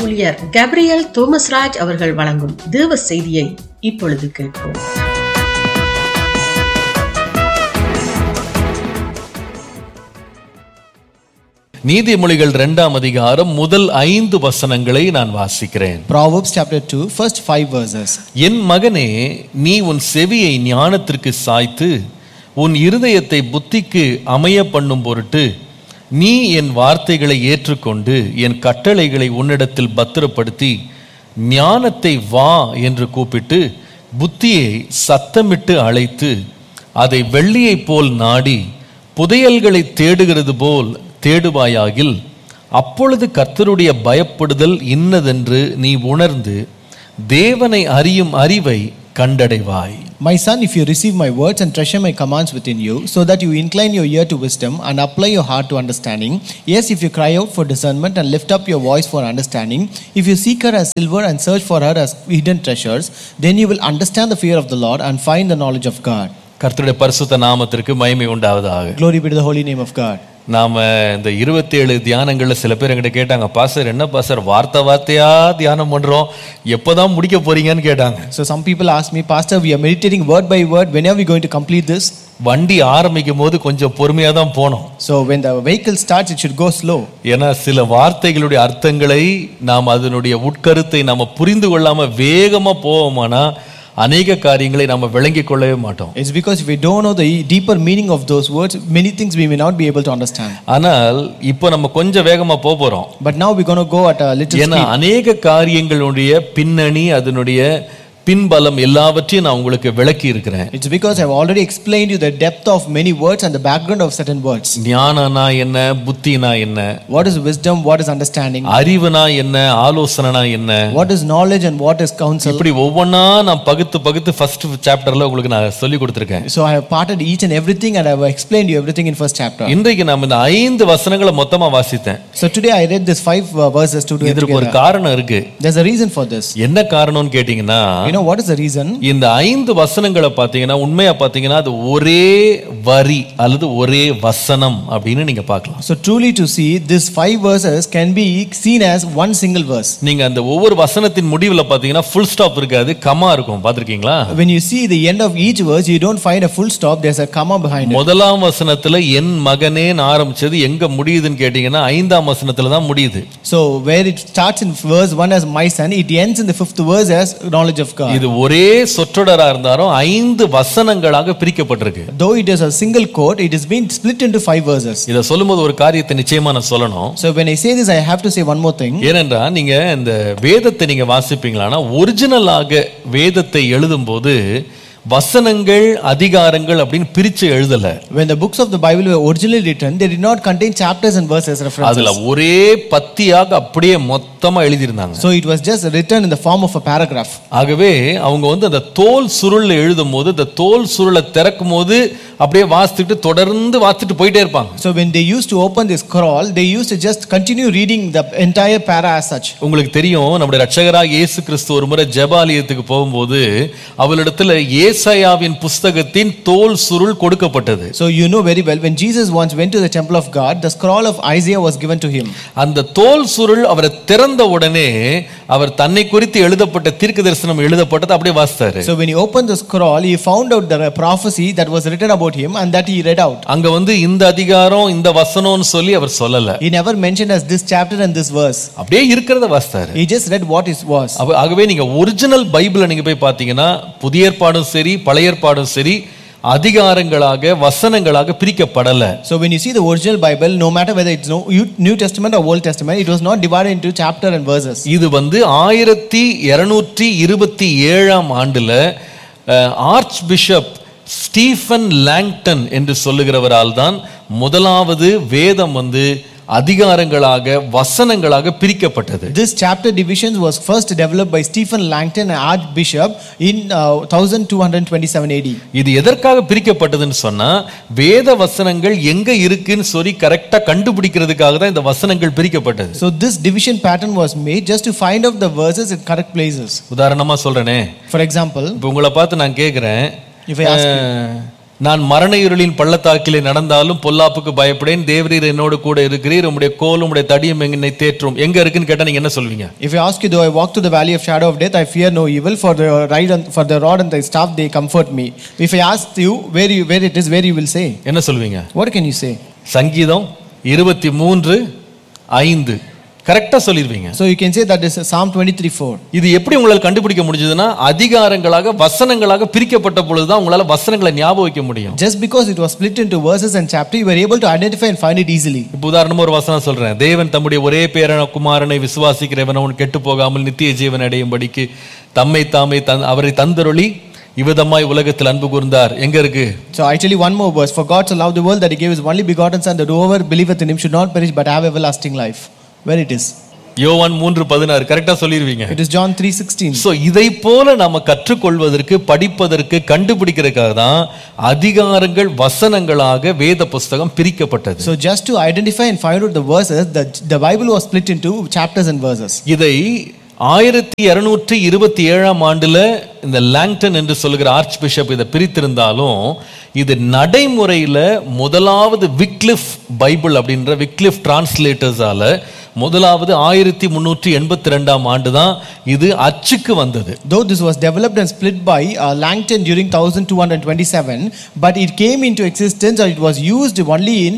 ஊழியர் கேப்ரியல் தோமஸ்ராஜ் அவர்கள் வழங்கும் தேவ செய்தியை இப்பொழுது கேட்போம் நீதிமொழிகள் இரண்டாம் அதிகாரம் முதல் ஐந்து வசனங்களை நான் வாசிக்கிறேன் Proverbs chapter 2, first five verses. என் மகனே நீ உன் செவியை ஞானத்திற்கு சாய்த்து உன் இருதயத்தை புத்திக்கு அமைய பண்ணும் பொருட்டு நீ என் வார்த்தைகளை ஏற்றுக்கொண்டு என் கட்டளைகளை உன்னிடத்தில் பத்திரப்படுத்தி ஞானத்தை வா என்று கூப்பிட்டு புத்தியை சத்தமிட்டு அழைத்து அதை வெள்ளியைப் போல் நாடி புதையல்களை தேடுகிறது போல் தேடுவாயாகில் அப்பொழுது கர்த்தருடைய பயப்படுதல் இன்னதென்று நீ உணர்ந்து தேவனை அறியும் அறிவை கண்டடைவாய் My son, if you receive my words and treasure my commands within you, so that you incline your ear to wisdom and apply your heart to understanding, yes, if you cry out for discernment and lift up your voice for understanding, if you seek her as silver and search for her as hidden treasures, then you will understand the fear of the Lord and find the knowledge of God. கர்த்தருடைய பரிசுத்த நாமத்திற்கு மகிமை உண்டாவதாக Glory be to the holy name of God. நாம இந்த இருபத்தேழு தியானங்கள்ல சில பேர் என்கிட்ட கேட்டாங்க பாஸ்டர் என்ன பாஸ்டர் வார்த்தை வார்த்தையா தியானம் பண்றோம் எப்பதான் முடிக்க போறீங்கன்னு கேட்டாங்க So some people ask me, Pastor, we are meditating word by word. When are we going to complete this? வண்டி ஆரம்பிக்கும் போது கொஞ்சம் பொறுமையா தான் போனோம் So when the vehicle starts, it should go slow. ஏன்னா சில வார்த்தைகளுடைய அர்த்தங்களை நாம் அதனுடைய உட்கருத்தை நாம புரிந்து கொள்ளாம வேகமா போவோமானா அநேக காரியங்களை நாம விளங்கிக் கொள்ளவே மாட்டோம் It's because if we don't know the deeper meaning of those words, many things we may not be able to understand. ஆனால் இப்போ நம்ம கொஞ்சம் வேகமா போக போறோம் But now we're going to go at a little ஏன்னா speed. அநேக காரியங்களுடைய பின்னணி அதனுடைய பின்பலம் எல்லாவற்றையும் நான் உங்களுக்கு விளக்கி இருக்கிறேன் It's because I've already explained you the depth of many words and the background of certain words. ஞானனா என்ன புத்தினா என்ன What is wisdom? What is understanding? அறிவுனா என்ன ஆலோசனைனா என்ன What is knowledge and what is counsel? இப்படி ஒவ்வொன்றா நான் பகுத்து பகுத்து ஃபர்ஸ்ட் சாப்டர்ல உங்களுக்கு நான் சொல்லி கொடுத்துருக்கேன் So I have parted each and everything and I have explained you everything in first chapter. இன்றைக்கு நாம் இந்த ஐந்து வசனங்களை மொத்தமா வாசித்தேன் So today I read this five uh, verses to do it இதற்கு ஒரு together. காரணம் இருக்கு There's a reason for this. என்ன காரணம்னு கேட்டீங்கன்னா You know what is the reason? இந்த ஐந்து வசனங்களை பார்த்தீங்கன்னா உண்மையா பார்த்தீங்கன்னா அது ஒரே வரி அல்லது ஒரே வசனம் அப்படின்னு நீங்க பார்க்கலாம் So truly to see, these five verses can be seen as one single verse. நீங்க அந்த ஒவ்வொரு வசனத்தின் முடிவுல பார்த்தீங்கன்னா ஃபுல் ஸ்டாப் இருக்காது கமா இருக்கும் பார்த்திருக்கீங்களா When you see the end of each verse, you don't find a full stop, there's a comma behind it. முதலாம் வசனத்துல என் மகனேன்னு ஆரம்பிச்சது எங்க முடியுதுன்னு கேட்டீங்கன்னா ஐந்தாம் வசனத்துல தான் முடியுது So where it starts in verse 1 as my son, it ends in the fifth verse as knowledge of God. இது ஒரே சொற்றொடரா இருந்தாலும் ஐந்து வசனங்களாக பிரிக்கப்பட்டிருக்கு Though it is a single quote, it has been split into five verses. இதை சொல்லும்போது ஒரு காரியத்தை நிச்சயமா நான் சொல்லணும் So when I say this, I have to say one more thing. ஏனென்றா நீங்க இந்த வேதத்தை நீங்க வாசிப்பீங்களானா ஒரிஜினலாக வேதத்தை எழுதும்போது வசனங்கள் அதிகாரங்கள் அப்படின்னு பிரிச்சு எழுதல When the books of the Bible were originally written, they did not contain chapters and verses references. அதுல ஒரே பத்தியாக அப்படியே மொத்தமா எழுதியிருந்தாங்க So it was just written in the form of a paragraph. ஆகவே அவங்க வந்து அந்த தோல் சுருள்ல எழுதும் போது இந்த தோல் சுருளை திறக்கும் போது அப்படியே வாசித்துட்டு தொடர்ந்து வாசித்துட்டு போயிட்டே இருப்பாங்க So when they used to open this scroll, they used to just continue reading the entire para as such. உங்களுக்கு தெரியும் நம்முடைய ரட்சகராக இயேசு கிறிஸ்து ஒரு முறை ஜெபாலயத்துக்கு போகும்போது அவளிடத்துல ஏசாயாவின் புஸ்தகத்தின் தோல் சுருள் கொடுக்கப்பட்டது So you know very well, when Jesus once went to the temple of God, the scroll of Isaiah was given to him. அந்த தோல் சுருள் அவரை திறந்த உடனே அவர் தன்னை குறித்து எழுதப்பட்ட தீர்க்க தரிசனம் எழுதப்பட்டது அப்படியே வாசித்தாரு So when he opened the scroll, he found out the prophecy that was written about him and that he read out. அங்க வந்து இந்த அதிகாரம் இந்த வசனம்னு சொல்லி அவர் சொல்லல He never mentioned as this chapter and this verse. அப்படியே இருக்கிறத வாசித்தாரு He just read what it was. அப்ப- ஆகவே நீங்க ஒரிஜினல் பைபிளை நீங்க போய் பார்த்தீங்கன்னா புதிய ஏற்பாடும் சரி பழைய ஏற்பாடும் சரி அதிகாரங்களாக வசனங்களாக பிரிக்கப்படல So when you see the original Bible, no matter whether it's no- New Testament or Old Testament, it was not divided into chapter and verses. இது வந்து ஆயிரத்தி இருநூற்றி இருபத்தி ஏழாம் ஆண்டுல ஆர்ச் பிஷப் ஸ்டீஃபன் லாங்டன் என்று சொல்லுகிறவரால் தான் முதலாவது வேதம் வந்து அதிகாரங்களாக வசனங்களாக பிரிக்கப்பட்டது This chapter divisions was first developed by Stephen Langton, an archbishop, in uh, 1227 AD. இது எதற்காக பிரிக்கப்பட்டதுன்னு சொன்னா வேத வசனங்கள் எங்க இருக்குன்னு சொல்லி கரெக்டா கண்டுபிடிக்கிறதுக்காக தான் இந்த வசனங்கள் பிரிக்கப்பட்டது So this division pattern was made just to find out the verses in correct places. உதாரணமா சொல்றேனே For example, இப்போ உங்களை பார்த்து நான் கேட்குறேன் If I ask நான் மரண இருளின் பள்ளத்தாக்கிலே நடந்தாலும் பொல்லாப்புக்கு பயப்படேன் தேவரீர் என்னோடு கூட இருக்கிறீர் உம்முடைய கோலும் உம்முடைய தடியும் என்னை தேற்றும் எங்க இருக்குன்னு கேட்டா நீங்க என்ன சொல்வீங்க If I ask you, though I walk through the valley of shadow of death, I fear no evil, for the ride and for the rod and the staff they comfort me. If I ask you where you where it is, where you will say, என்ன சொல்வீங்க what can you say? சங்கீதம் இருபத்தி மூன்று ஐந்து கரெக்டா சொல்லிடுவீங்க So you can say that is Psalm 23 4. இது எப்படி உங்களால் கண்டுபிடிக்க முடிஞ்சதுன்னா அதிகாரங்களாக வசனங்களாக பிரிக்கப்பட்ட பொழுதுதான் உங்களால வசனங்களை ஞாபகம் வைக்க முடியும் Just because it was split into verses and chapter, you were able to identify and find it easily. இப்போ உதாரணமா ஒரு வசனம் சொல்றேன் தேவன் தம்முடைய ஒரே பேரன குமாரனை விசுவாசிக்கிறவன் அவன் கெட்டு போகாமல் நித்திய ஜீவன் அடையும்படிக்கு தம்மை தாமே தன் அவரை தந்தருளி இவ்விதமாய் உலகத்தில் அன்பு கூர்ந்தார் எங்க இருக்கு So I tell you one more verse. For God so loved the world that he gave his only begotten Son, that whoever believeth in him should not perish but have everlasting life. Where it is? யோவான் மூன்று பதினாறு கரெக்டா சொல்லிடுவீங்க It is John 3:16. So இதை போல நாம கற்றுக்கொள்வதற்கு படிப்பதற்கு கண்டுபிடிக்கிறதுக்காக தான் அதிகாரங்கள் வசனங்களாக வேத புஸ்தகம் பிரிக்கப்பட்டது So just to identify and find out the verses, the, the Bible was split into chapters and verses. இதை ஆயிரத்தி இருநூற்றி இருபத்தி ஏழாம் ஆண்டுல இந்த லாங்டன் என்று சொல்லுகிற ஆர்ச் பிஷப் இதை பிரித்திருந்தாலும் இது நடைமுறையில முதலாவது விக்லிஃப் பைபிள் அப்படின்ற விக்லிஃப் டிரான்ஸ்லேட்டர்ஸால முதலாவது ஆயிரத்தி முன்னூற்றி எண்பத்தி ரெண்டாம் ஆண்டு தான் இது அச்சுக்கு வந்தது Though this was developed and split by uh, Langton during 1227, but it came into existence or it was used only in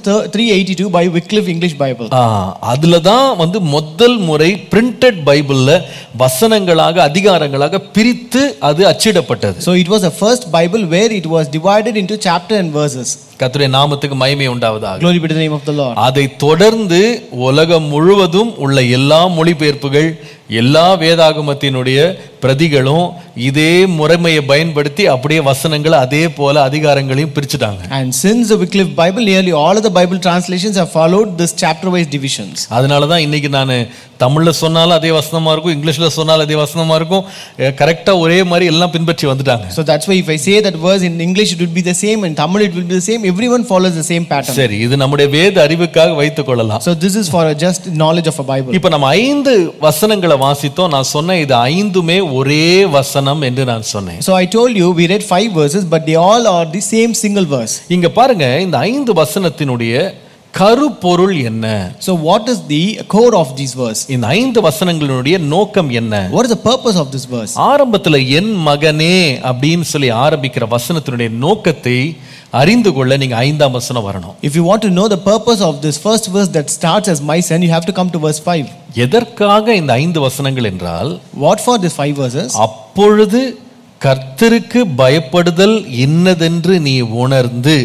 1382 by Wycliffe English Bible. ஆ, அதுல தான் வந்து முதல் முறை பிரிண்டட் பைபிள்ல வசனங்களாக அதிகாரங்களாக பிரித்து அது அச்சிடப்பட்டது So it was the first Bible where it was divided into chapter and verses. கர்த்தருடைய நாமத்துக்கு மகிமை உண்டாவதாக Glory be to the name of the Lord. அதை தொடர்ந்து உலகம் முழுவதும் உள்ள எல்லா மொழிபெயர்ப்புகள் எல்லா வேதாகமத்தினுடைய பிரதிகளும் இதே முறைமையை பயன்படுத்தி அப்படியே வசனங்களை அதே போல அதிகாரங்களையும் பிரிச்சுட்டாங்க And since the Wycliffe Bible, nearly all of the Bible translations have followed this chapter-wise divisions. அதனால தான் இன்னைக்கு நான் தமிழ்ல சொன்னாலும் அதே வசனமா இருக்கும் இங்கிலீஷ்ல சொன்னாலும் அதே வசனமா இருக்கும் கரெக்டா ஒரே மாதிரி எல்லாம் பின்பற்றி வந்துட்டாங்க So that's why if I say that verse in English, it would be the same, in Tamil, it will be the same. Everyone follows the same pattern. சரி இது நம்முடைய வேத அறிவுக்காக வைத்துக் கொள்ளலாம் So this is for a just knowledge of a Bible. இப்ப நம்ம ஐந்து வசனங்களை வாசித்தோம் நான் சொன்னேன் இது ஐந்துமே ஒரே வசனம் என்று நான் சொன்னேன் So I told you we read five verses, but they all are the same single verse. இங்க பாருங்க இந்த ஐந்து வசனத்தினுடைய கருப்பொருள் என்ன So what is the core of this verse? இந்த ஐந்து வசனங்களினுடைய நோக்கம் என்ன What is the purpose of this verse? ஆரம்பத்துல என் மகனே அப்படின்னு சொல்லி ஆரம்பிக்கிற வசனத்தினுடைய நோக்கத்தை அறிந்து கொள்ள நீங்க ஐந்தாம் வசனம் வரணும் If you want to know the purpose of this first verse that starts as my son, you have to come to verse 5. எதற்காக இந்த ஐந்து வசனங்கள் என்றால் What for these five verses? அப்பொழுது கர்த்தருக்கு பயப்படுதல் இன்னதென்று நீ உணர்ந்து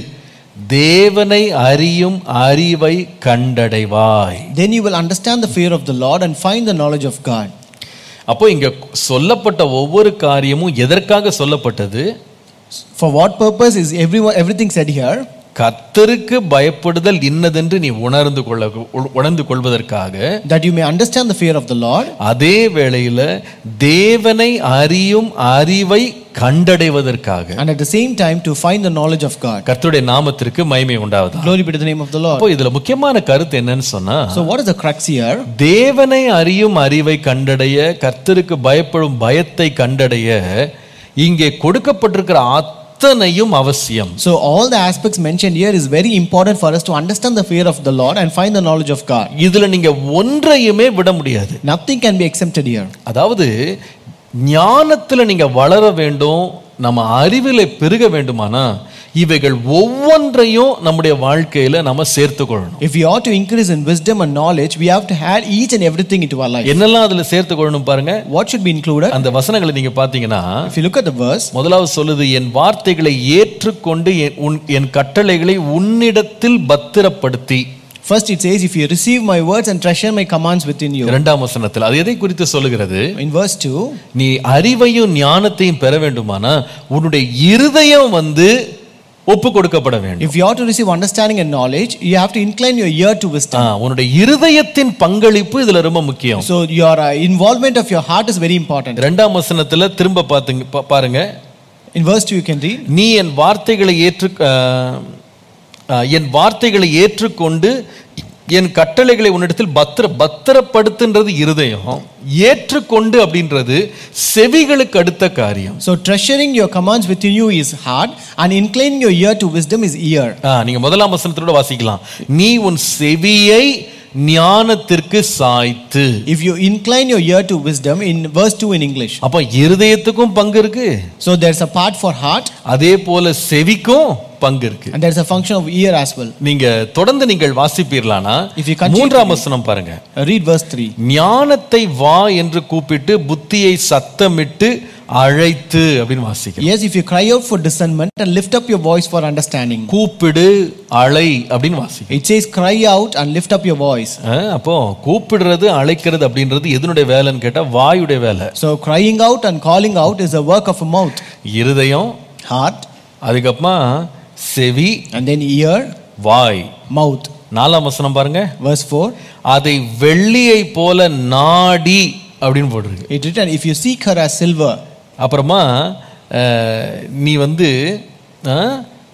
தேவனை அறியும் அறிவை கண்டடைவாய் Then you will understand the fear of the Lord and find the knowledge of God. அப்போ இங்க சொல்லப்பட்ட ஒவ்வொரு காரியமும் எதற்காக சொல்லப்பட்டது For what purpose is everyone everything said here? கர்த்தருக்கு பயப்படுதல் இன்னதென்று நீ உணர்ந்து கொள்ள உணர்ந்து கொள்வதற்காக That you may understand the fear of the Lord, அதே வேளையில தேவனை அறியும் அறிவை கண்டடைவதற்காக and at the same time to find the knowledge of God. கர்த்தருடைய நாமத்திற்கு மகிமை உண்டாவதா Glory be to the name of the Lord. அப்போ இதுல முக்கியமான கருத்து என்னன்னு சொன்னா So what is the crux here? தேவனை அறியும் அறிவை கண்டடைய கர்த்தருக்கு பயப்படும் பயத்தை கண்டடைய இங்கே கொடுக்கப்பட்டிருக்கிற அத்தனையும் அவசியம் So all the aspects mentioned here is very important for us to understand the fear of the Lord and find the knowledge of God. இதுல நீங்க ஒன்றையுமே விட முடியாது Nothing can be exempted here. அதாவது ஞானத்துல நீங்க வளர வேண்டும் நம்ம அறிவில பெருக வேண்டுமானா இவைகள் ஒவ்வொன்றையும் நம்முடைய வாழ்க்கையில நம்ம சேர்த்து கொள்ளணும் If we ought to increase in wisdom and knowledge, we have to add each and everything into our life. என்னெல்லாம் அதுல சேர்த்து கொள்ளணும் பாருங்க What should be included? அந்த வசனங்களை நீங்க பாத்தீங்கன்னா If you look at the verse, முதலாவது சொல்லுது என் வார்த்தைகளை ஏற்றுக்கொண்டு என் உன்- என் கட்டளைகளை உன்னிடத்தில் பத்திரப்படுத்தி first it says, If you receive my words and treasure my commands within you. இரண்டாம் வசனத்தில் அது எதை குறித்து சொல்லுகிறது In verse 2, நீ அறிவையும் ஞானத்தையும் பெற வேண்டுமானா உன்னுடைய இருதயம் வந்து ஒப்பு கொடுக்கப்பட வேண்டும் if you ought to receive understanding and knowledge, you have to incline your ear to wisdom. ஆ, உன்னுடைய இருதயத்தின் பங்களிப்பு இதுல ரொம்ப முக்கியம் So your uh, involvement of your heart is very important. இரண்டாம் வசனத்துல திரும்ப பாத்துங்க பா- பாருங்க In verse 2, you can read, நீ என் வார்த்தைகளை ஏற்று ஆ, ஆ, என் வார்த்தைகளை ஏற்றுக்கொண்டு என் கட்டளைகளை உன்னிடத்தில் பத்திர பத்திரப்படுத்துன்றது இருதயம் ஏற்றுக்கொண்டு அப்படின்றது செவிகளுக்கு அடுத்த காரியம் So treasuring your commands within you is heart, and inclining your ear to wisdom is ear. ஆ, நீங்க முதலாம் வசனத்தோட வாசிக்கலாம் நீ உன் செவியை ஞானத்திற்கு சாய்த்து If you incline your ear to wisdom, in verse 2 in English. அப்ப இருதயத்துக்கும் பங்கு இருக்கு So there's a part for heart, அதே போல செவிக்கும் பங்கு இருக்கு and there's a function of ear as well. நீங்க தொடர்ந்து நீங்கள் வாசிப்பீர்களானா If you continue மூன்றாம் வசனம் பாருங்க Uh, Read verse 3. ஞானத்தை வா என்று கூப்பிட்டு புத்தியை சத்தமிட்டு அழைத்து அப்படின்னு வாசிக்கிறோம் Yes, if you cry out for discernment and lift up your voice for understanding. கூப்பிடு அழை அப்படின்னு வாசிக்கிறோம் It says, cry out and lift up your voice. ஆ, அப்போ கூப்பிடுறது அழைக்கிறது அப்படின்றது எதனுடைய வேலைன்னு கேட்டா வாயுடைய வேலை So crying out and calling out is the work of a mouth, இருதயம் heart, அதுக்கப்புறமா செவி and then ear, why mouth. நாலாம் வசனம் பாருங்க Verse 4. அதை வெள்ளியை போல நாடி அப்படின்னு போட்டிருக்கு It written, if you seek her as silver, அப்புறமா அஹ், நீ வந்து அஹ்,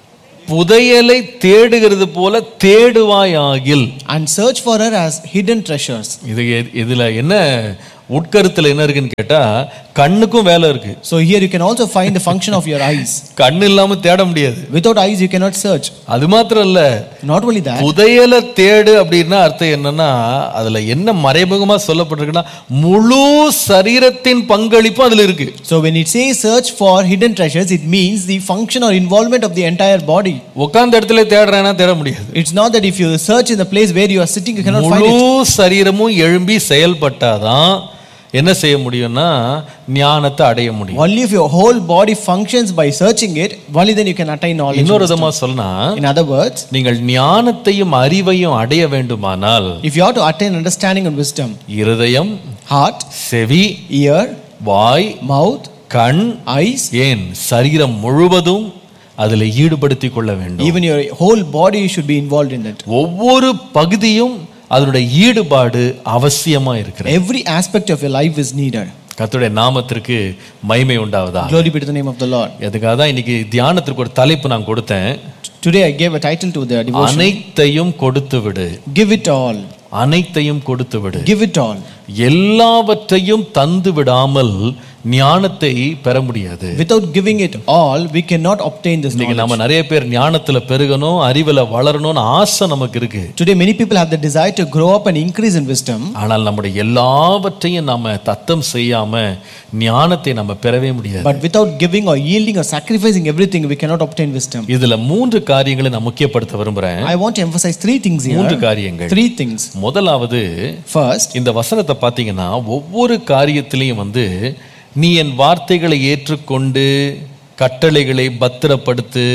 புதையலை தேடுகிறது போல தேடுவாயாகில் and search for her as hidden treasures. இது எ- இதுல என்ன உட்கருத்துல என்ன இருக்குன்னு கேட்டா கண்ணுக்கும் வேலை இருக்கு So here you can also find the function of your eyes. கண்ணு இல்லாம தேட முடியாது Without eyes, you cannot search. அது மாத்திரம் இல்ல Not only that, புதையலை தேடு அப்படின்னா அர்த்தம் என்னன்னா அதுல என்ன மறைமுகமா சொல்லப்பட்டிருக்குன்னா முழு சரீரத்தின் பங்களிப்பும் அதுல இருக்கு so when it says search for hidden treasures, it means the function or involvement of the entire body. உட்கார்ந்த இடத்துல தேடுறேன்னா தேட முடியாது It's not that if you search in the place where you are sitting, you cannot find முழு it. சரீரமும் எழும்பி செயல்பட்டாதான் என்ன செய்ய முடியும்னா ஞானத்தை அடைய முடியும் Only if your whole body functions by searching it, only then you can attain knowledge. இன்னொரு விதமா சொன்னா In other words, நீங்கள் ஞானத்தையும் அறிவையும் அடைய வேண்டுமானால் if you have to attain understanding and wisdom, இருதயம் heart, செவி ear, வாய் mouth, கண் eyes, ஏன் சரீரம் முழுவதும் அதில் ஈடுபடுத்திக் கொள்ள வேண்டும் even your whole body should be involved in it. ஒவ்வொரு பகுதியும் அதனுடைய ஈடுபாடு அவசியமா இருக்கிறது Every aspect of your life is needed. கர்த்தருடைய நாமத்திற்கு மகிமை உண்டாவதா Glory be to the name of the Lord. அதுக்காக தான் இன்னைக்கு தியானத்திற்கு ஒரு தலைப்பு நான் கொடுத்தேன் Today I gave a title to the devotion. அனைத்தையும் கொடுத்து விடு Give it all. அனைத்தையும் கொடுத்து விடு Give it all. எல்லாவற்றையும் தந்து விடாமல் ஞானத்தை பெற முடியாது Without giving it all, we cannot obtain this இன்னைக்கு knowledge. நம்ம நிறைய பேர் ஞானத்துல பெருகணும் அறிவுல வளரணும்னு ஆசை நமக்கு இருக்கு Today, many people have the desire to grow up and increase in wisdom, ஆனால் நம்முடைய எல்லாவற்றையும் நாம தத்தம் செய்யாம ஞானத்தை நம்ம பெறவே முடியாது but without giving or yielding or sacrificing everything, we cannot obtain wisdom. இதுல மூன்று காரியங்களை நான் முக்கியப்படுத்த விரும்புறேன் I want to emphasize three things மூன்று here. காரியங்கள் Three things. முதலாவது First, இந்த வசனத்தை பார்த்தீங்கன்னா ஒவ்வொரு காரியத்திலையும் வந்து நீ என் வார்த்தைகளை ஏற்றுக்கொண்டு கட்டளைகளை பத்திரப்படுத்து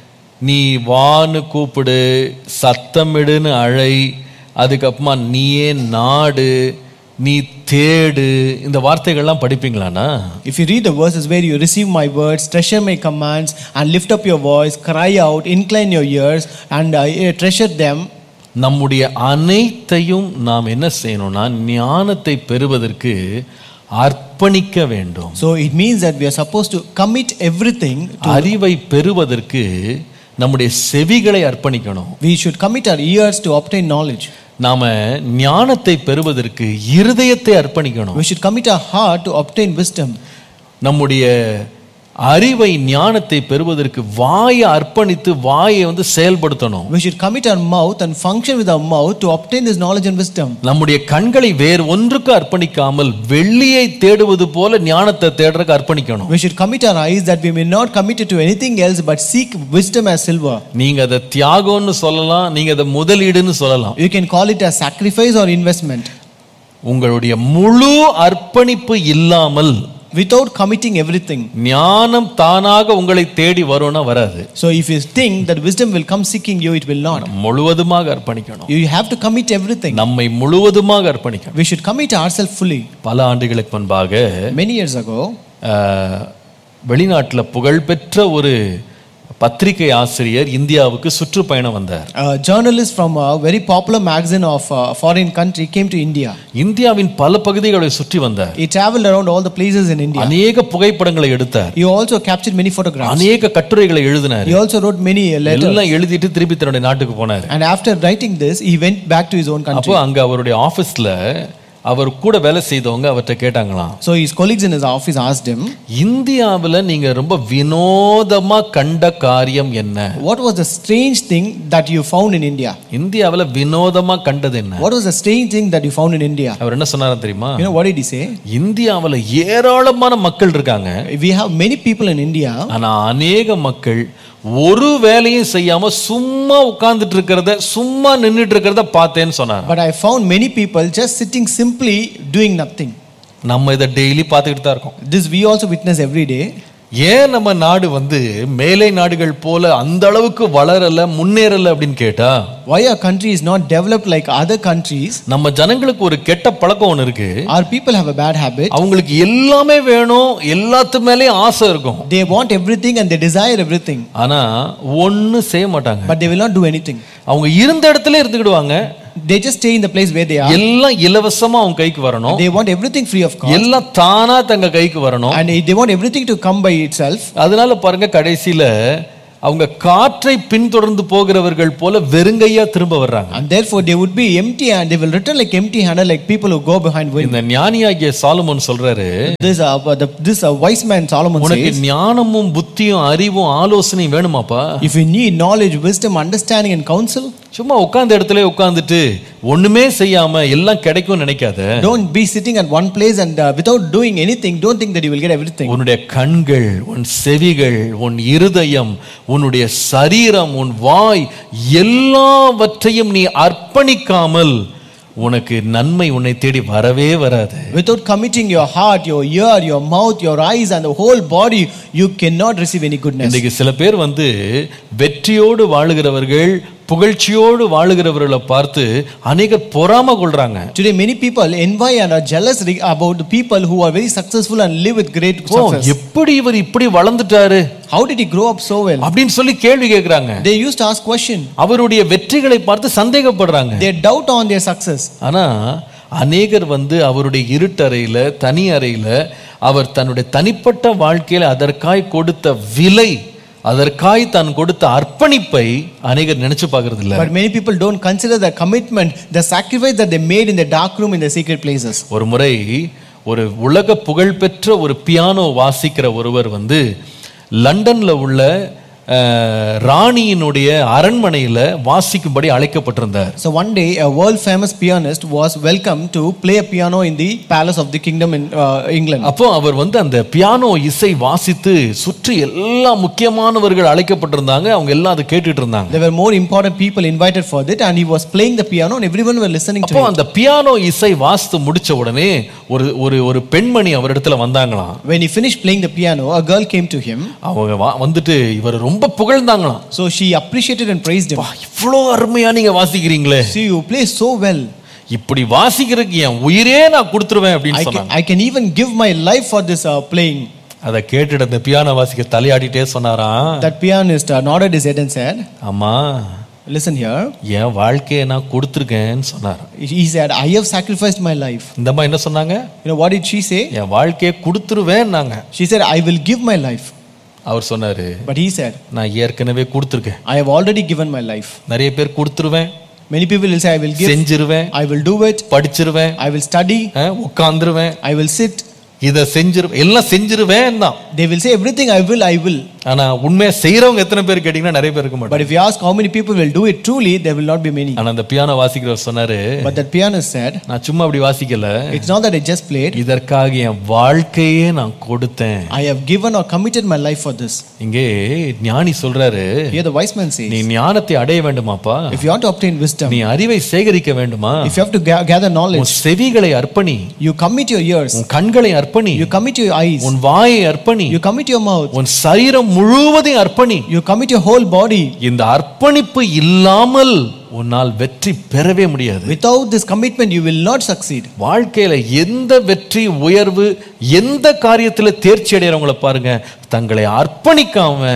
நீ வான்னு கூப்பிடு சத்தமிடுன்னு அழை அதுக்கப்புறமா நீயே நாடு நீ தேடு இந்த வார்த்தைகள்லாம் படிப்பீங்களாண்ணா if you read the verses where you receive my words, treasure my commands, and lift up your voice, cry out, incline your ears, and uh, treasure them, நம்முடைய அனைத்தையும் நாம் என்ன செய்யணும்னா ஞானத்தை பெறுவதற்கு அர்ப்பணிக்க வேண்டும் so it means that we are supposed to commit everything. அறிவை பெறுவதற்கு நம்முடைய செவிகளை அர்ப்பணிக்கணும் We should commit our ears to obtain knowledge. நாம ஞானத்தை பெறுவதற்கு இருதயத்தை அர்ப்பணிக்கணும் We should commit our heart to obtain wisdom. நம்முடைய அறிவை ஞானத்தை பெறுவதற்கு வாயை அர்ப்பணித்து வாயை வந்து செயல்படுத்தணும் We should commit our mouth and function with our mouth to obtain this knowledge and wisdom. நம்முடைய கண்களை வேறு ஒன்றுக்கு அர்ப்பணிக்காமல் வெள்ளியை தேடுவது போல ஞானத்தை தேடுறதுக்கு அர்ப்பணிக்கணும் We should commit our eyes that we may not commit it to anything else but seek wisdom as silver. நீங்க அதை தியாகம்னு சொல்லலாம் நீங்க அதை முதலீடுன்னு சொல்லலாம் You can call it as sacrifice or investment. உங்களுடைய முழு அர்ப்பணிப்பு இல்லாமல் Without committing everything. ஞானம் தானாக உங்களை தேடி வரும்னா வராது So if you think that wisdom will come seeking you, it will not. முழுவதுமாக அர்ப்பணிக்கணும் You have to commit everything. நம்மை முழுவதுமாக அர்ப்பணிக்கணும் We should commit ourselves fully. பல ஆண்டுகளுக்கு முன்பாக Many years ago, அஹ், வெளிநாட்டுல புகழ்பெற்ற ஒரு பத்திரிகை ஆசிரியர் இந்தியாவுக்கு சுற்றுப்பயணம் வந்தார் A journalist from a very popular magazine of a foreign country came to India. இந்தியாவின் பல பகுதிகளை சுற்றி வந்தார் He traveled around all the places in India. அநேக புகைப்படங்களை எடுத்தார் He also captured many photographs. அநேக கட்டுரைகளை எழுதினார் He also wrote many letters. எல்லாம் எழுதிட்டு திருப்பி தன்னுடைய நாட்டுக்கு போனார் And after writing this, he went back to his own country. அப்போ அங்க அவருடைய ஆபீஸ்ல அவர் கூட வேலை செய்தவங்க அவர்கிட்ட கேட்டாங்களாம் So his colleagues in his office asked him, இந்தியாவுல நீங்க ரொம்ப வினோதமா கண்ட காரியம் என்ன What was the strange thing that you found in India? இந்தியாவுல வினோதமா கண்டது என்ன What was the strange thing that you found in India? அவர் என்ன சொன்னாரு தெரியுமா You know, what did he say? இந்தியாவுல ஏராளமான மக்கள் இருக்காங்க We have many people in India, ஆனா அநேக மக்கள் ஒரு வேலையும் செய்யாம சும்மா உட்கார்ந்துட்டு இருக்கிறத சும்மா நின்னுட்டு இருக்கிறத பார்த்தேன்னு சொன்னார் but I found many people just sitting simply doing nothing. நம்ம இதை டெய்லி பார்த்துக்கிட்டு தான் இருக்கோம் This we also witness every day. ஏன் நம்ம நாடு வந்து மேலை நாடுகள் போல அந்த அளவுக்கு வளரல முன்னேறல அப்படின்னு கேட்டா Why our country is not developed like other countries? நம்ம ஜனங்களுக்கு ஒரு கெட்ட பழக்கம் ஒன்று இருக்கு Our people have a bad habit. அவங்களுக்கு எல்லாமே வேணும் எல்லாத்து மேலேயும் ஆசை இருக்கும் They want everything and they desire everything, ஆனா ஒண்ணு செய்ய மாட்டாங்க but they will not do anything. அவங்க இருந்த இடத்துல இருந்துக்கிடுவாங்க They just stay in the place where they are. எல்லாம் இலவசமா அவங்க கைக்கு வரணும் They want everything free of cost. எல்லாம் தானா தங்க கைக்கு வரணும் And they want everything to come by itself. அதனால பாருங்க கடைசியில அவங்க காற்றை பின்தொடர்ந்து போகிறவர்கள் போல வெறுங்கையா திரும்ப வர்றாங்க And therefore they would be empty and they will return like empty handed like people who go behind wind. இந்த ஞானியாகிய சாலமோன் சொல்றாரு This, uh, but the, this uh, wise man Solomon உனக்கு says, ஞானமும் புத்தியும் அறிவும் ஆலோசனையும் வேணுமாப்பா if you need knowledge, wisdom, understanding and counsel, சும்மா உட்கார்ந்த இடத்துல உட்கார்ந்துட்டு ஒண்ணுமே செய்யாம எல்லாம் கிடைக்கும்னு நினைக்காத don't be sitting at one place and uh, without doing anything, don't think that you will get everything. உன்னுடைய கண்கள் உன் செவிகள் உன் இருதயம் உன்னுடைய சரீரம் உன் வாய் எல்லாவற்றையும் நீ அர்ப்பணிக்காமல் உனக்கு நன்மை உன்னை தேடி வரவே வராது Without committing your heart, your ear, your mouth, your eyes, and the whole body, you cannot receive any goodness. இன்னைக்கு சில பேர் வந்து வெற்றியோடு வாழுகிறவர்கள் புகழ்ச்சியோடு வாழுகிறவர்களை பார்த்து அநேகர் பொறாம கொள்றாங்க Today, many people envy and are jealous re- about the people who are very successful and live with great O success. எப்படி இவர் இப்படி வளர்ந்துட்டாரு How did he grow up so well? அப்படின்னு சொல்லி கேள்வி கேட்கிறாங்க They used to ask question. அவருடைய வெற்றிகளை பார்த்து சந்தேகப்படுறாங்க They doubt on their success. ஆனா அநேகர் வந்து அவருடைய இருட்டறையில தனி அறையில அவர் தன்னுடைய தனிப்பட்ட வாழ்க்கையில அதற்காய் கொடுத்த விலை அதற்காய் தான் கொடுத்த அர்ப்பணிப்பை அநேகர் நினைச்சு பார்க்கறது இல்ல But many people don't consider the commitment, the sacrifice that they made in the dark room in the secret places. ஒரு முறை ஒரு உலக புகழ்பெற்ற ஒரு பியானோ வாசிக்கிற ஒருவர் வந்து லண்டன்ல உள்ள அஹ், ராணியினுடைய அரண்மனையில வாசிக்கும்படி அழைக்கப்பட்டிருந்தார் So one day, a world famous pianist was welcome to play a piano in the palace of the kingdom in uh, England. அப்போ அவர் வந்து அந்த பியானோ இசை வாசித்து சுற்றி எல்லா முக்கியமானவர்கள் அழைக்கப்பட்டிருந்தாங்க அவங்க எல்லாம் அதை கேட்டுட்டு இருந்தாங்க There were more important people invited for that, and he was playing the piano, and everyone were listening to அப்போ him. அந்த பியானோ இசை வாசித்து முடிச்ச உடனே ஒரு ஒரு ஒரு பெண்மணி அவரிடத்துல வந்தாங்களாம் When he finished playing the piano, a girl came to him. அவங்க வா- வந்துட்டு இவர் ரொம்ப புகழ்ந்தாங்களாம் So she appreciated and praised him. "பா, இவ்வளோ அருமையா நீங்க வாசிக்கிறீங்களே See, you play so well. இப்படி வாசிக்கிறதுக்கு என் உயிரே நான் கொடுத்துருவேன் அப்படின்னு I can, சொன்னாங்க I can even give my life for this uh, playing. அதை கேட்டுட்டு அந்த பியானோ வாசிக்க தலையாடிட்டே சொன்னாராம் That pianist uh, nodded his head and said, ஆமா Listen here. என் வாழ்க்கையை நான் கொடுத்துருக்கேன்னு சொன்னார் He said, I have sacrificed my life. இந்த அம்மா என்ன சொன்னாங்க You know, what did she say? என் வாழ்க்கையை கொடுத்துருவேன் நாங்க She said, I will give my life. அவர் சொன்னாரு But he said, நான் ஏற்கனவே கொடுத்துருக்கேன் I have already given my life. நிறைய பேர் கொடுத்துருவேன் Many people will say, I will give, செஞ்சிருவேன் I will do it, படிச்சிருவேன் I will study, ah, உட்கார்ந்துருவேன் I will sit. இதை செஞ்சிருவேன் எல்லாம் செஞ்சிருவேன் தான் They will say, Everything I will, I will. ஆனா உண்மையா செய்யறவங்க எத்தனை பேர் கேட்டீங்கன்னா நிறைய பேர் இருக்க But மாட்டாங்க if you ask how many people will do it truly, there will not be many. ஆனா அந்த பியானோ வாசிக்கிறவர் சொன்னாரு But that pianist said, நான் சும்மா அப்படி வாசிக்கல It's not that I just played, இதற்காக என் வாழ்க்கையே நான் கொடுத்தேன் I have given or committed my life for this. இங்கே ஞானி சொல்றாரு Here the wise man நீ says, ஞானத்தை அடைய வேண்டுமாப்பா If you want to obtain wisdom, நீ அறிவை சேகரிக்க வேண்டுமா if you have to ga- gather உன் knowledge, செவிகளை அர்ப்பணி you commit your ears, உன் கண்களை அர்ப்பணி you commit your eyes, உன் வாயை அர்ப்பணி you commit your mouth, உன் சரீரம் முழுவதையும் அர்ப்பணி you commit your whole body. இந்த அர்ப்பணிப்பு இல்லாமல் உன்னால் வெற்றி பெறவே முடியாது Without this commitment, you will not succeed. வாழ்க்கையில எந்த வெற்றி உயர்வு எந்த காரியத்துல தேர்ச்சி அடைகிறவங்கள பாருங்க தங்களை அர்ப்பணிக்காம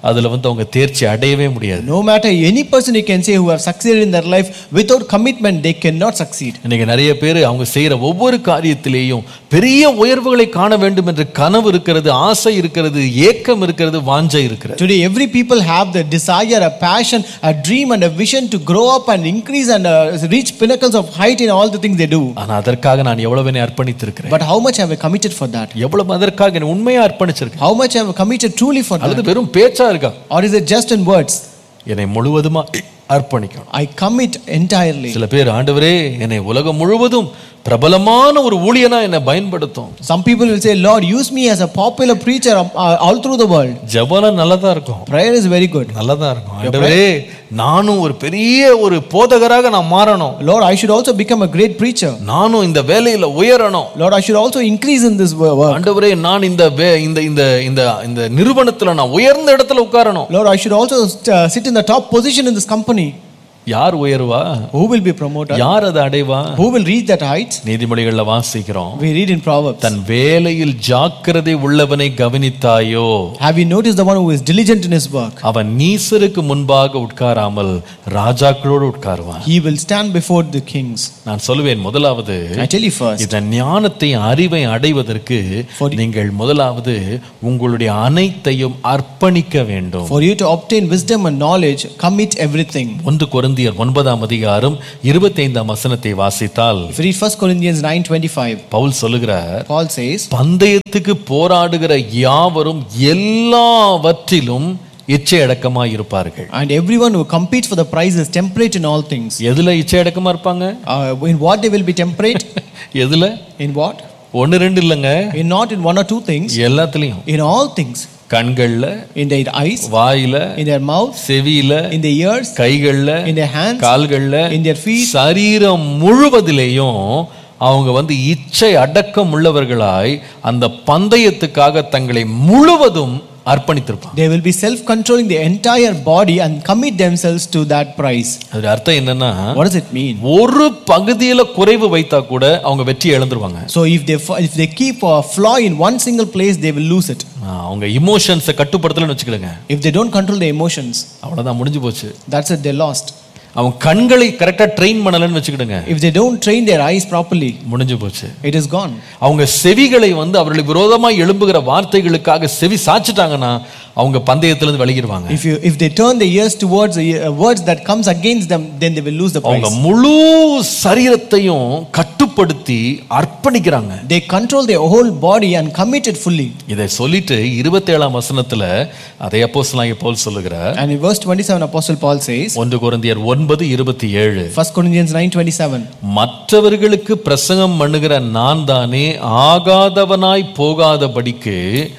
அதுல வந்து அவங்க தேர்ச்சி அடையவே முடியாது No matter any person you can say who have succeeded in their life, without commitment, they cannot succeed. இன்னைக்கு நிறைய பேர் அவங்க செய்யற ஒவ்வொரு காரியத்திலேயும் பெரிய உயர்வுகளை காண வேண்டும் என்ற கனவு இருக்கிறது ஆசை இருக்கிறது ஏக்கம் இருக்கிறது வாஞ்சை இருக்கிறது Today, every people have the desire, a passion, a dream, and a vision to grow up and increase and uh, reach pinnacles of height in all the things they do. ஆனா அதற்காக நான் எவ்வளவு என்னை அர்ப்பணித்திருக்கிறேன் But how much have I committed for that? எவ்வளவு அதற்காக என்னை உண்மையா அர்ப்பணிச்சிருக்கேன் How much have I committed truly for that? அல்லது வெறும் பேச்சா இருக்கா Or is it just in words? என்னை முழுவதுமா அர்ப்பணிக்கணும் I commit entirely. சில பேர் ஆண்டவரே என்னை உலகம் முழுவதும் பிரபலமான ஒரு ஊழியனா என்னை பயன்படுத்தும் Some people will say, Lord, use me as a popular preacher uh, all through the world. ஜெபம்லாம் நல்லதா இருக்கும் Prayer is very good. நல்லதா இருக்கும் ஆண்டவரே நானும் ஒரு பெரிய ஒரு போதகராக நான் மாறணும் Lord, I should also become a great preacher. நானும் இந்த வேலையில உயரணும் Lord, I should also increase in this wo- work. ஆண்டவரே நான் இந்த வே- இந்த இந்த இந்த இந்த நிறுவனத்துல நான் உயர்ந்த இடத்துல உட்காரணும் Lord, I should also uh, sit in the top position in this company. யார் உயர்வா Who will be promoted? யார் அதை அடைவா Who will reach that height? நீதிமொழிகள்ல வாசிக்கிறோம் We read in Proverbs. தன் வேலையில் ஜாக்கிரதை உள்ளவனை கவனித்தாயோ Have you noticed the one who is diligent in his work? அவன் நீசருக்கு முன்பாக உட்காராமல் ராஜாக்களோடு உட்காருவான் He will stand before the kings. நான் சொல்லுவேன் முதலாவது I tell you first, இந்த ஞானத்தை அறிவை அடைவதற்கு நீங்கள் முதலாவது உங்களுடைய அனைத்தையும் அர்ப்பணிக்க வேண்டும் for you to obtain wisdom and knowledge, commit everything. ஒன்று கொரிந்தியர் ஒன்பதாம் அதிகாரம் இருபத்தைந்தாம் வசனத்தை வாசித்தால் If you read 1 Corinthians 9:25, Pavul சொல்லுகிறார் Paul says, பந்தயத்துக்கு போராடுகிற யாவரும் எல்லாவற்றிலும் இச்சை அடக்கமாய் இருப்பார்கள் And everyone who competes for the prize is temperate in all things. எதுல இச்சை அடக்கமா இருப்பாங்க Uh, in what they will be temperate? எதுல In what? ஒன்னு ரெண்டு இல்லைங்க In not in one or two things. எல்லாத்துலயும் In all things. கண்கள்ல In their eyes, வாயில in their mouth, செவியில in their ears, கைகள்ல in their hands, கால்கள்ல in their feet. சரீரம் முழுவதிலேயும் அவங்க வந்து இச்சை அடக்கம் உள்ளவர்களாய் அந்த பந்தயத்துக்காக தங்களை முழுவதும் அர்ப்பணித்திருப்பாங்க They will be self-controlling the entire body and commit themselves to that prize. அது அர்த்தம் என்னன்னா What does it mean? ஒரு பகுதியில குறைவு வைத்தா கூட அவங்க வெற்றி இழந்துருவாங்க So if they if they keep a flaw in one single place, they will lose it. ஆ, அவங்க இமோஷன்ஸை கட்டுப்படுத்தலன்னு வச்சுக்கிடுங்க If they don't control their emotions, அவ்வளவுதான் முடிஞ்சு போச்சு that's it. They lost. அவங்க கண்களை கரெக்டா ட்ரெயின் பண்ணலன்னு வச்சுக்கிடுங்க If they don't train their eyes properly, முடிஞ்சு போச்சு it is gone. அவங்க செவிகளை வந்து அவர்களுக்கு விரோதமாக எழும்புகிற வார்த்தைகளுக்காக செவி சாச்சிட்டாங்கன்னா அவங்க பந்தயத்திலிருந்து விலகிடுவாங்க If you if they turn their ears towards the uh, words that comes against them, then they will lose the அவங்க prize. முழு சரீரத்தையும் கட்டுப்படுத்தி அர்ப்பணிக்கிறாங்க They control their whole body and commit it fully. இதை சொல்லிட்டு இருபத்தேழாம் வசனத்துல அதை அப்போஸ்தலனாகிய பவுல் சொல்லுகிறார் And in verse 27, Apostle Paul says, ஒன்று கொரிந்தியர் ஒன்பது இருபத்தி ஏழு 1 Corinthians 9:27. மற்றவர்களுக்கு பிரசங்கம் பண்ணுகிற நான் தானே ஆகாதவனாய் போகாதபடிக்கு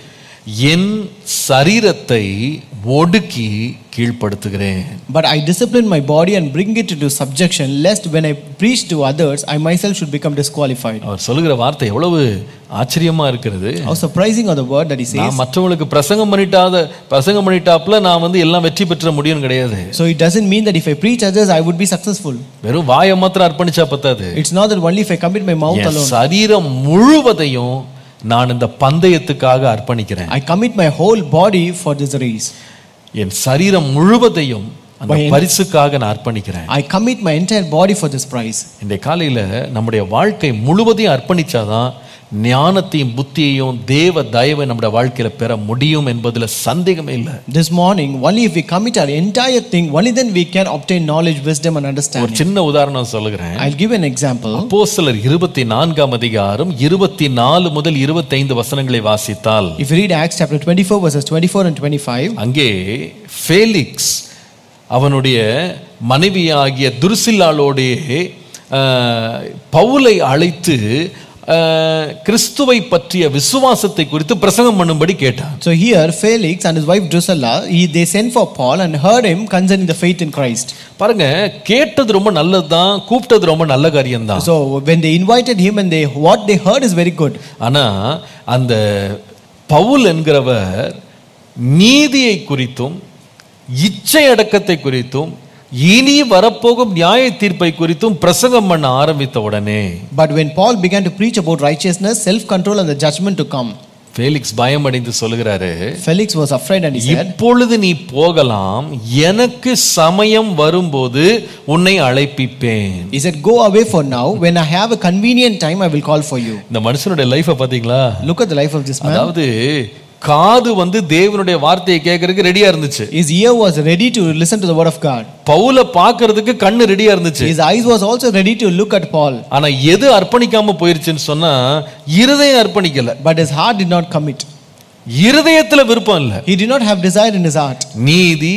என் சரீரத்தை ஒடுக்கி கீழ்ப்படுத்துகிறேன் But I discipline my body and bring it into subjection, lest when I preach to others, I myself should become disqualified. அவர் சொல்லுகிற வார்த்தை எவ்வளவு ஆச்சரியமா இருக்கிறது How surprising are the word that he says. நான் மற்றவங்களுக்கு பிரசங்கம் பண்ணிட்டாத பிரசங்கம் பண்ணிட்டாப்புல நான் வந்து எல்லாம் வெற்றி பெற்ற முடியும் கிடையாது So it doesn't mean that if I preach others, I would be successful. வெறும் வாயை மாத்திரம் அர்ப்பணிச்சா பத்தாது It's not that only if I commit my mouth N alone. சரீரம் முழுவதையும் நான் இந்த பந்தயத்துக்காக அர்ப்பணிக்கிறேன் I commit my whole body for this race. என் சரீரம் முழுவதையும் அந்த பரிசுக்காக நான் அர்ப்பணிக்கிறேன் I commit my entire body for this prize. இந்த காலையில நம்முடைய வாழ்க்கை முழுவதையும் அர்ப்பணிச்சாதான் ஞானத்தையும் புத்தியையும் தேவ தயவை நம்முடைய வாழ்க்கையில பெற முடியும் என்பதுல சந்தேகமே இல்லை This morning, only if we commit our entire thing, only then we can obtain knowledge, wisdom, and ஒரு understanding. சின்ன உதாரணம் சொல்லுகிறேன் I'll give an example. அப்போஸ்தலர் இருபத்தி நான்காம் அதிகாரம் இருபத்தி நாலு முதல் இருபத்தைந்து வசனங்களை வாசித்தால் If you read Acts chapter 24, verses 24 and 25, அங்கே ஃபேலிக்ஸ் அவனுடைய மனைவியாகிய துருசில்லாளோடைய பவுலை அழைத்து அஹ், கிறிஸ்துவை பற்றிய விசுவாசத்தை குறித்து பிரசங்கம் பண்ணும்படி கேட்டான் So here, Felix and his wife Drusilla, he, they sent for Paul and heard him concerning the faith in Christ. பாருங்க கேட்டது ரொம்ப நல்லதுதான் கூப்பிட்டது ரொம்ப நல்ல காரியம்தான் So when they invited him and they what they heard is very good. ஆனா அந்த பவுல் என்கிறவர் நீதியை குறித்தும் இச்சை அடக்கத்தை குறித்தும் இனி வரப்போகும் நியாய தீர்ப்பை குறித்தும் பிரசங்கம் பண்ண ஆரம்பித்த உடனே But when Paul began to preach about righteousness, self-control and the judgment to come, Felix பயமடைந்து சொல்லுகிறாரு Felix was afraid and he said, இப்பொழுது நீ போகலாம் எனக்கு சமயம் வரும்போது உன்னை அழைப்பிப்பேன் He said, Go away for now. When I have a convenient time, I will call for you. இந்த மனுஷனுடைய லைஃபை பாத்தீங்களா Look at the life of this man. அதாவது காது வந்து தேவனுடைய வார்த்தையை கேட்கறதுக்கு ரெடியா இருந்துச்சு His ear was ready to listen to the word of God. பவுல பார்க்கிறதுக்கு கண்ணு ரெடியா இருந்துச்சு His eyes was also ready to look at Paul. ஆனா எது அர்ப்பணிக்காம போயிருச்சுன்னு சொன்னா இருதயம் அர்ப்பணிக்கல But his heart did not commit. இருதயத்துல விருப்பம் இல்ல He did not have desire in his heart. நீதி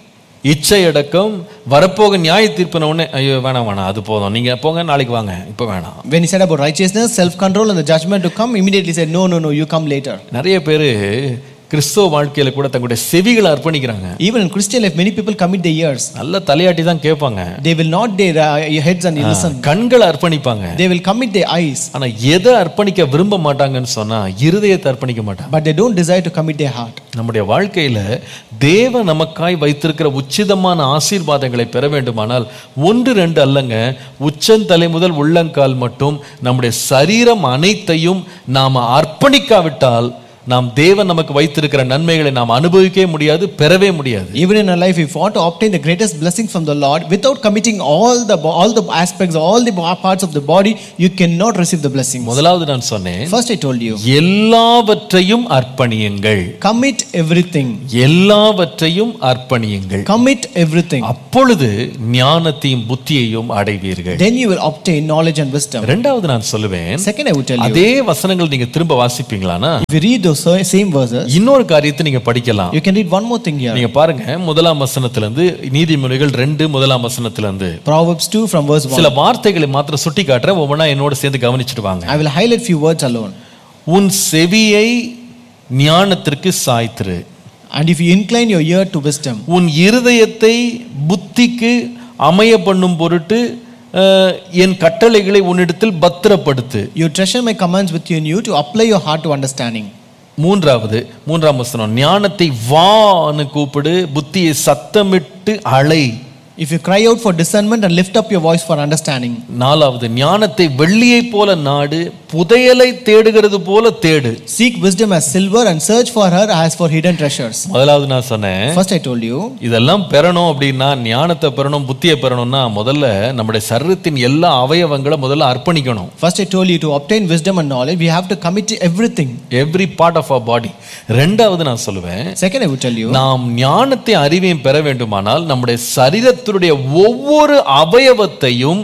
இச்சை அடக்கம் வரப்போக நியாய தீர்ப்பின உடனே ஐயோ வேணாம் வேணாம் அது போதும் நீங்க போங்க நாளைக்கு வாங்க இப்ப வேணாம் When he said about righteousness, self control, and the judgment to come, immediately said, No, no, no, you come later. நிறைய பேரு கிறிஸ்தவ வாழ்க்கையில கூட தங்களுடைய செவிகளை அர்ப்பணிக்கிறாங்க Even in Christian life, many people commit their ears. நல்ல தலையாட்டி தான் கேட்பாங்க They will not their uh, heads and listen. கண்களை அர்ப்பணிப்பாங்க They will commit their eyes, ஆனா எதை அர்ப்பணிக்க விரும்ப மாட்டாங்கன்னு சொன்னா இருதயத்தை அர்ப்பணிக்க மாட்டாங்க but they don't desire to commit their heart. நம்முடைய வாழ்க்கையில தேவ நமக்காய் வைத்திருக்கிற உச்சிதமான ஆசீர்வாதங்களை பெற வேண்டுமானால் ஒன்று ரெண்டு அல்லங்க உச்சந்தலை முதல் உள்ளங்கால் மட்டும் நம்முடைய சரீரம் அனைத்தையும் நாம அர்ப்பணிக்காவிட்டால் நாம் தேவன் நமக்கு வைத்திருக்கிற நன்மைகளை நாம் அனுபவிக்கவே முடியாது பெறவே முடியாது Even in our life, if you want to obtain the greatest blessing from the Lord, without committing all the all the aspects, all the parts of the body, you cannot receive the blessings. முதலாவது நான் சொன்னேன் First, I told you, எல்லாவற்றையும் அர்ப்பணியுங்கள் commit everything. எல்லாவற்றையும் அர்ப்பணியுங்கள் Commit everything. அப்பொழுது ஞானத்தையும் புத்தியையும் அடைவீர்கள் Then you will obtain knowledge and wisdom. ரெண்டாவது நான் சொல்லுவேன் Second, I would tell you, அதே வசனங்கள் நீங்க திரும்ப வாசிப்பீங்களானா if you read those same verses, இன்னொரு காரியத்தை நீங்க படிக்கலாம் you can read one more thing here. நீங்க பாருங்க முதலாம் வசனத்துல இருந்து நீதிமொழிகள் ரெண்டு முதலாம் வசனத்துல இருந்து Proverbs 2 from verse 1. சில வார்த்தைகளை மாத்திரம் சுட்டி காட்டுறேன் ஒவ்வொன்றா என்னோட சேர்ந்து கவனிச்சுட்டு வாங்க I will highlight few words alone. உன் செவியை ஞானத்திற்கு சாய்த்திரு And if you incline your ear to wisdom, உன் இருதயத்தை புத்திக்கு அமைய பண்ணும் பொருட்டு அஹ், என் கட்டளைகளை உன்னிடத்தில் பத்திரப்படுத்து you treasure my commands within you to apply your heart to understanding. மூன்றாவது மூன்றாம் வசனம் ஞானத்தை வான்னு கூப்பிடு புத்தியை சத்தமிட்டு அலை If you cry out for discernment and lift up your voice for understanding. நாலாவது ஞானத்தை வெள்ளியைப் போல நாடு புதையலை தேடுகிறது போல தேடு Seek wisdom as silver and search for her as for hidden treasures. முதலாவது நான் சொன்னேன் First, I told you, இதெல்லாம் பெறணும் அப்படின்னா ஞானத்தை பெறணும் புத்தியை பெறணும்னா முதல்ல நம்முடைய சரீரத்தின் எல்லா அவயவங்களை முதல்ல அர்ப்பணிக்கணும் first I told you to obtain wisdom and knowledge, we have to commit everything. Every part of our body ரெண்டாவது நான் சொல்லுவேன் Second, I would tell you, நாம் ஞானத்தை அறிவையும் பெற வேண்டுமானால் நம்முடைய சரீரத்தினுடைய ஒவ்வொரு அவயவத்தையும்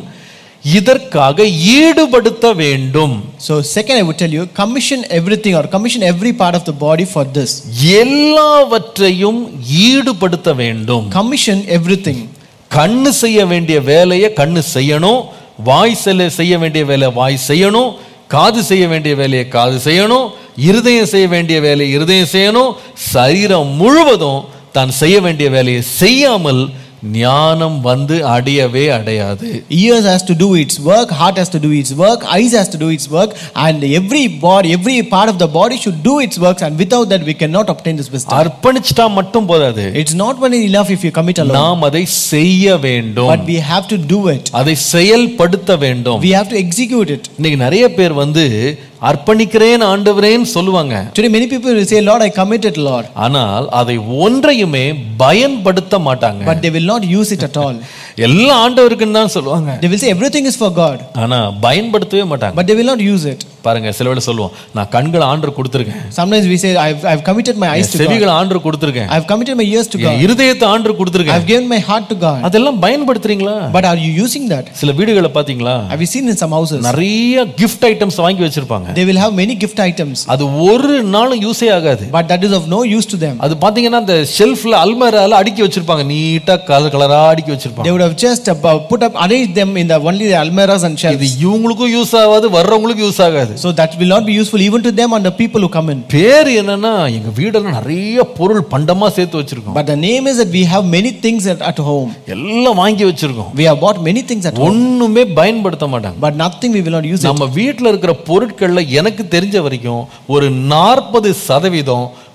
இதற்காக ஈடுபடுத்த வேண்டும் so second, I would tell you, commission everything or commission every part of the body for this. எல்லாவற்றையும் ஈடுபடுத்த வேண்டும் Commission everything. கண்ணு செய்ய வேண்டிய வேலையை கண்ணு செய்யணும் வாய் செல்ல செய்ய வேண்டிய வேலை வாய் செய்யணும் காது செய்ய வேண்டிய வேலையை காது செய்யணும் இருதயம் செய்ய வேண்டிய வேலையை இருதயம் செய்யணும் சரீரம் முழுவதும் தான் செய்ய வேண்டிய வேலையை செய்யாமல் ஞானம் வந்து அடையவே அடையாது Ears has to do its work, heart has to do its work, eyes has to do its work, and every body, every part of the body should do its works, and without that we cannot obtain this wisdom. அர்ப்பணிச்சிட்டா மட்டும் போதாது It's not only enough if you commit alone, நாம் அதை செய்ய வேண்டும் but we have to do it. அதை செயல்படுத்த வேண்டும் We have to execute it. இன்னைக்கு நிறைய பேர் வந்து அர்ப்பணிக்கிறேன் ஆண்டவரேன்னு சொல்லுவாங்க Today, many people will say, Lord, I commit it, Lord, ஆனால் அதை ஒன்றையுமே பயன்படுத்த மாட்டாங்க but they will not use it at all. எல்லாம் ஆண்டவருக்குன்னு தான் சொல்லுவாங்க They will say, everything is for God, ஆனா பயன்படுத்தவே மாட்டாங்க but they will not use it. பாருங்க சில வேளை சொல்லுவோம் நான் கண்களை ஆண்டர் கொடுத்துருக்கேன் Sometimes we say, I've, I've committed my eyes to God, செவிகளை ஆண்டர் கொடுத்துருக்கேன் I've committed my ears to N God, இருதயத்தை ஆண்டர் கொடுத்துருக்கேன் I've given my heart to God, அதெல்லாம் பயன்படுத்துறீங்களா but are you using that? சில வீடுகளை பாத்தீங்களா Have you seen in some houses? நிறைய கிஃப்ட் ஐட்டம்ஸ் வாங்கி வச்சிருப்பாங்க They will have many gift items, அது ஒரு நாளும் யூஸே ஆகாது but that is of no use to them. அது பாத்தீங்கன்னா அந்த ஷெல்ஃப்ல அல்மரால அடுக்கி வச்சிருப்பாங்க நீட்டா கலர் கலரா அடுக்கி வச்சிருப்பாங்க They would have just uh, put up, arranged them in the only the almirahs and இது shelves. இவங்களுக்கும் யூஸ் ஆகாது வர்றவங்களுக்கும் யூஸ் ஆகாது So that will not be useful even to them and the people who come in. பேர் என்னன்னா எங்க வீடெல்லாம் நிறைய பொருள் பண்டமா சேர்த்து வச்சிருக்கோம் But the name is that we have many things at, at home. எல்லாம் வாங்கி வச்சிருக்கோம் We have bought many things at home, ஒண்ணுமே பயன்படுத்த மாட்டாங்க but nothing we will not use it. நம்ம வீட்ல இருக்கிற பொருட்கள்ல எனக்கு தெரிஞ்ச வரைக்கும் ஒரு நாற்பது சதவீதம்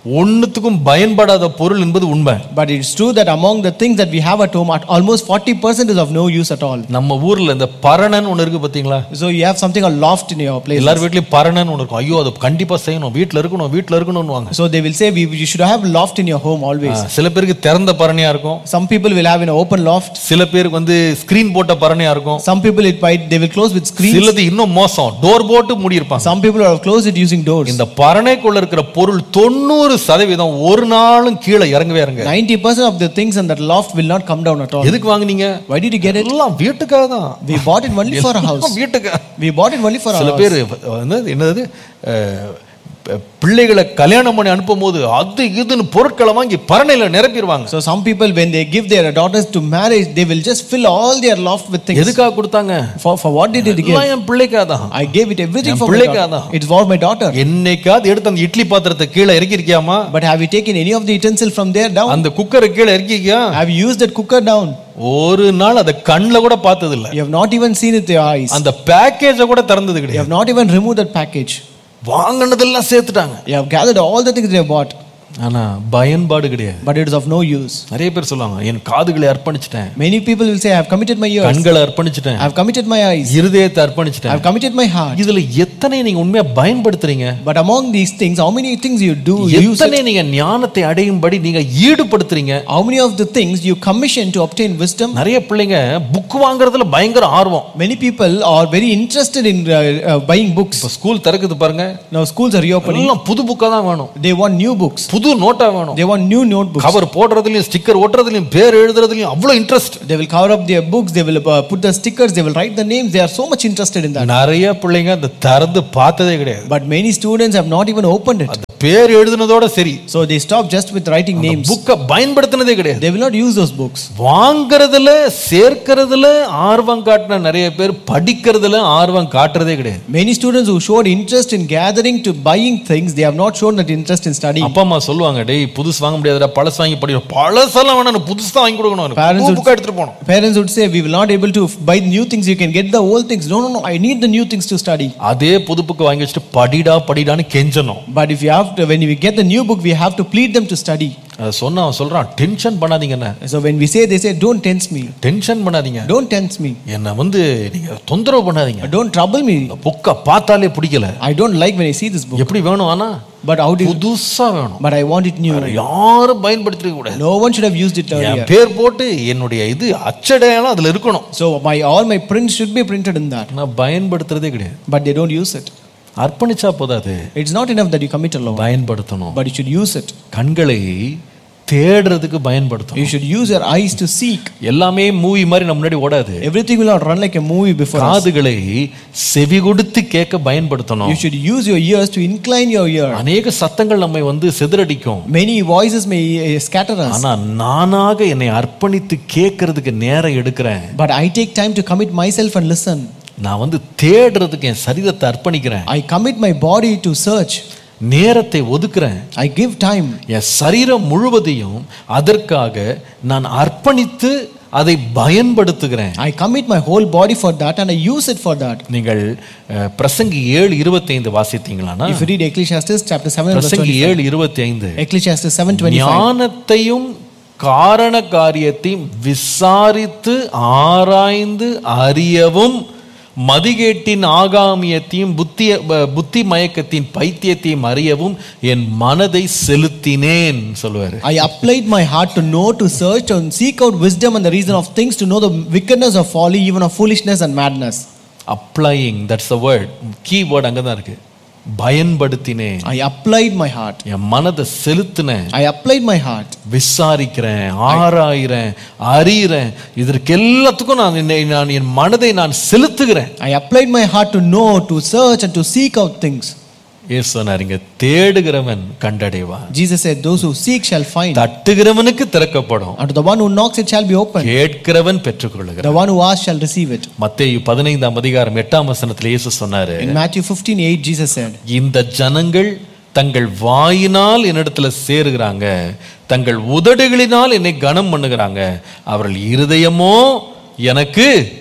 ஒண்ணுத்துக்கும் பயன்படாத பொருள் என்பது உண்மை But it's true that among the things that we have at home, at almost 40% is of no use at all. நம்ம ஊர்ல இந்த பரணன் ஒண்ணு இருக்கு பாத்தீங்களா So you have something called loft in your place. எல்லார் வீட்லயும் பரணன் ஒண்ணு இருக்கும் ஐயோ அதை கண்டிப்பா செய்யணும் வீட்ல இருக்கணும் வீட்ல இருக்கணும்னுவாங்க So they will say we, you should have loft in your home always. ஆ, சில பேருக்கு திறந்த பரணியா இருக்கும் Some people will have an open loft. சில பேருக்கு வந்து ஸ்கிரீன் போட்ட பரணியா இருக்கும் Some people it might they will close with screens. சிலது இன்னும் மோசம் டோர் போட்டு மூடி இருப்பாங்க Some people have closed it using doors. இந்த பரணைக்குள்ள இருக்கிற பொருள் தொண்ணூறு சதவீதம் ஒரு நாளும் கீழே இறங்கவே இறங்க 90% of the things in that loft will not come down at all. எதுக்கு வாங்குனீங்க Why did you get it? எல்லாம் வீட்டுக்காக தான் We bought it only for a house. எல்லாம் வீட்டுக்காக We bought it only for a சில house. பேர் வந்து என்னது அஹ், ப- பிள்ளைகளை கல்யாணம் பண்ணி அனுப்பும் போது அது இதுன்னு பொருட்களை வாங்கி பரணையில நிரப்பிடுவாங்க So some people when they give their daughters to marriage, they will just fill all their loft with things. எதுக்காக கொடுத்தாங்க For, for what did it give? எல்லாம் என் பிள்ளைக்காக தான் I gave it everything N for my பிள்ளைக்காக daughter. தான். It's for my daughter. என்னைக்காவது எடுத்து அந்த இட்லி பாத்திரத்தை கீழே இறக்கி இருக்கியாமா But have you taken any of the utensil from there down? அந்த குக்கரை கீழே இறக்கிக்கியா Have you used that cooker down? ஒரு நாள் அதை கண்ணில் கூட பார்த்தது இல்ல You have not even seen it with your eyes. அந்த பேக்கேஜை கூட திறந்தது You கிடையாது have not even removed that package. வாங்கினதெல்லாம் சேர்த்துட்டாங்க You have gathered all the things they have bought, ஆனா பயன்பாடு கிடையாது but it is of no use. நிறைய பேர் சொல்லுவாங்க என் காதுகளை அர்ப்பணிச்சிட்டேன் Many people will say, I have committed my ears, கண்களை அர்ப்பணிச்சிட்டேன் I have committed my eyes, இருதயத்தை I அர்ப்பணிச்சிட்டேன் have committed my heart. இதுல எத்தனை நீங்க உண்மையா பயன்படுத்துறீங்க But among these things, how many things you do, you use it? எத்தனை நீங்க ஞானத்தை அடையும்படி நீங்க ஈடுபடுத்துறீங்க How many of the things you commission to obtain wisdom? நிறைய பிள்ளைங்க புக் வாங்குறதுல பயங்கர ஆர்வம் Many people are very interested in uh, uh, buying books. இப்ப ஸ்கூல் திறக்குது பாருங்க Now schools are reopening. எல்லாம் புது புக்கா தான் வேணும் They want new books. புது நோட்டா வேணும் They want new notebooks. Cover போடுறதுலயும் ஸ்டிக்கர் ஒட்டுறதுலயும் பேர் எழுதுறதுலயும் அவ்வளவு interest They will cover up their books. They will uh, put the stickers. They will write the names. They are so much interested in that. நிறைய பிள்ளைங்க அந்த திறந்து பார்த்ததே கிடையாது But many students have not even opened it. அந்த பேர் எழுதுனதோட சரி So they stop just with writing names. புக்கை பயன்படுத்தினதே கிடையாது They will not use those books. வாங்குறதுல சேர்க்கறதுல ஆர்வம் காட்டின நிறைய பேர் படிக்கிறதுல ஆர்வம் காட்டுறதே கிடையாது Many students who showed interest in gathering to buying things, they have not shown that interest in studying. அப்பா அம்மா சொல்லுவாங்க டேய் புதுசு வாங்க முடியாதுடா பழசு வாங்கி படிக்கணும் பழசெல்லாம் வேணாம் நான் புதுசு தான் வாங்கி கொடுக்கணும் Parents எனக்கு would- புக்கா எடுத்துட்டு போகணும் Parents would say, We will not able to f- buy new things. You can get the old things. No, no, no. I need the new things to study. அதே புது புக்கு வாங்கி வச்சுட்டு படிடா படிடான்னு கெஞ்சணும் But if you have to, when we get the new book, we have to plead them to study. அதை சொன்னா அவன் சொல்றான் tension பண்ணாதீங்கண்ணே So when we say, they say, Don't tense me. Tension பண்ணாதீங்க Don't tense me. என்னை வந்து நீங்க தொந்தரவு பண்ணாதீங்க Don't trouble me. புக்கை பார்த்தாலே பிடிக்கல I don't like when I see this book. எப்படி வேணும் ஆனா But how do you, புதுசா வேணும் but I want it new. வேற யாரும் பயன்படுத்திக்க கூடாது No one should have used it N earlier. பேர் போட்டு என்னுடைய இது அச்சடையாளம் அதுல இருக்கணும் So my all my prints should be printed in that. நான் பயன்படுத்துறதே கிடையாது But they don't use it. அர்ப்பணிச்சா போதாது It's not enough that you commit alone, பயன்படுத்தணும் but you should use it. கண்களை தேடுறதுக்கு பயன்படுத்தணும் You should use your eyes to seek. எல்லாமே movie மாதிரி நம்ம முன்னாடி ஓடாது Everything will not run like a movie before us. காதுகளை செவி கொடுத்து கேட்க பயன்படுத்தணும் You should use your ears to incline your ear. அநேக சத்தங்கள் நம்மை வந்து சிதறடிக்கும் Many voices may uh, scatter us, ஆனா நானாக என்னை அர்ப்பணித்து கேட்கறதுக்கு நேரம் எடுக்கிறேன் but I take time to commit myself and listen. நான் வந்து தேடுறதுக்கு என் சரீரத்தை அர்ப்பணிக்கிறேன் I commit my body to search. நேரத்தை ஒதுக்குறேன் I give time. என் சரீரம் முழுவதையும் அதற்காக நான் அர்ப்பணித்து அதை பயன்படுத்துகிறேன் I commit my whole body for that and I use it for that. நீங்கள் அஹ், பிரசங்கி ஏழு இருபத்தைந்து வாசித்தீங்களானா If you read Ecclesiastes chapter 7 verse பிரசங்கி 25. ஏழு இருபத்தி ஐந்து Ecclesiastes 7 25. ஞானத்தையும் காரண காரியத்தையும் விசாரித்து ஆராய்ந்து அறியவும் மதிகேட்டின் ஆகாமியத்தையும் புத்திய ப- புத்தி மயக்கத்தின் பைத்தியத்தையும் அறியவும் என் மனதை செலுத்தினேன் சொல்லுவாரு I applied my heart to know, to search, and seek out wisdom and the reason of things, to know the wickedness of folly, even of foolishness and madness. Applying that's a word key word அங்கே தான் இருக்கு பயன்படுத்தினேன் I applied my heart. என் மனதை செலுத்தினேன் I applied my heart. விசாரிக்கிறேன் ஆராயிறேன் அறியிறேன் இதற்கு எல்லாத்துக்கும் நான் என்னை நான் என் மனதை நான் செலுத்துகிறேன் I applied my heart to know, to search, and to seek out things. ஏசு சொன்னார் இங்க தேடுகிறவன் கண்டடைவான் Jesus said, Those who seek shall find. தட்டுகிறவனுக்கு திறக்கப்படும் And to the one who knocks, it shall be opened. கேட்கிறவன் பெற்றுக்கொள்ளுகிறான் The one who asks shall receive it. மத்தேயு பதினைந்தாம் அதிகாரம் எட்டாம் வசனத்துல இயேசு சொன்னாரு In Matthew 15 8, Jesus said, இந்த ஜனங்கள் தங்கள் வாயினால் என்னிடத்துல சேருகிறாங்க தங்கள் உதடுகளினால் என்னை கனம் பண்ணுகிறாங்க அவர்கள் இருதயமோ எனக்கு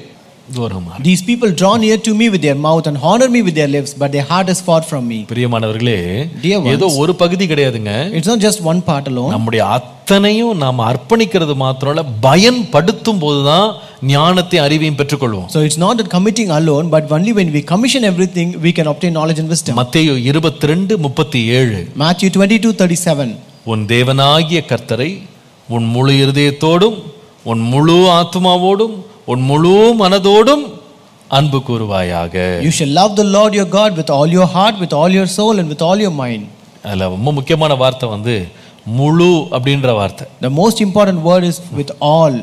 தூரமா These people draw near to me with their mouth and honor me with their lips, but their heart is far from me. பிரியமானவர்களே Dear ones. ஏதோ ஒரு பகுதி கிடையாதுங்க It's not just one part alone. நம்முடைய அத்தனையும் நாம் அர்ப்பணிக்கிறது மாத்திரம் இல்ல பயன்படுத்தும் போதுதான் ஞானத்தை அறிவையும் பெற்றுக்கொள்வோம் So it's not that committing alone, but only when we commission everything, we can obtain knowledge and wisdom. மத்தேயு இருபத்தி ரெண்டு முப்பத்தி ஏழு Matthew 22 37. உன் தேவனாகிய கர்த்தரை உன் முழு இருதயத்தோடும் உன் முழு ஆத்மாவோடும் உன் முழு மனதோடும் அன்பு கூறுவாயாக You shall love the Lord your God with all your heart, with all your soul, and with all your mind. அதுல ரொம்ப முக்கியமான வார்த்தை வந்து முழு அப்படின்ற வார்த்தை The most important word is with all.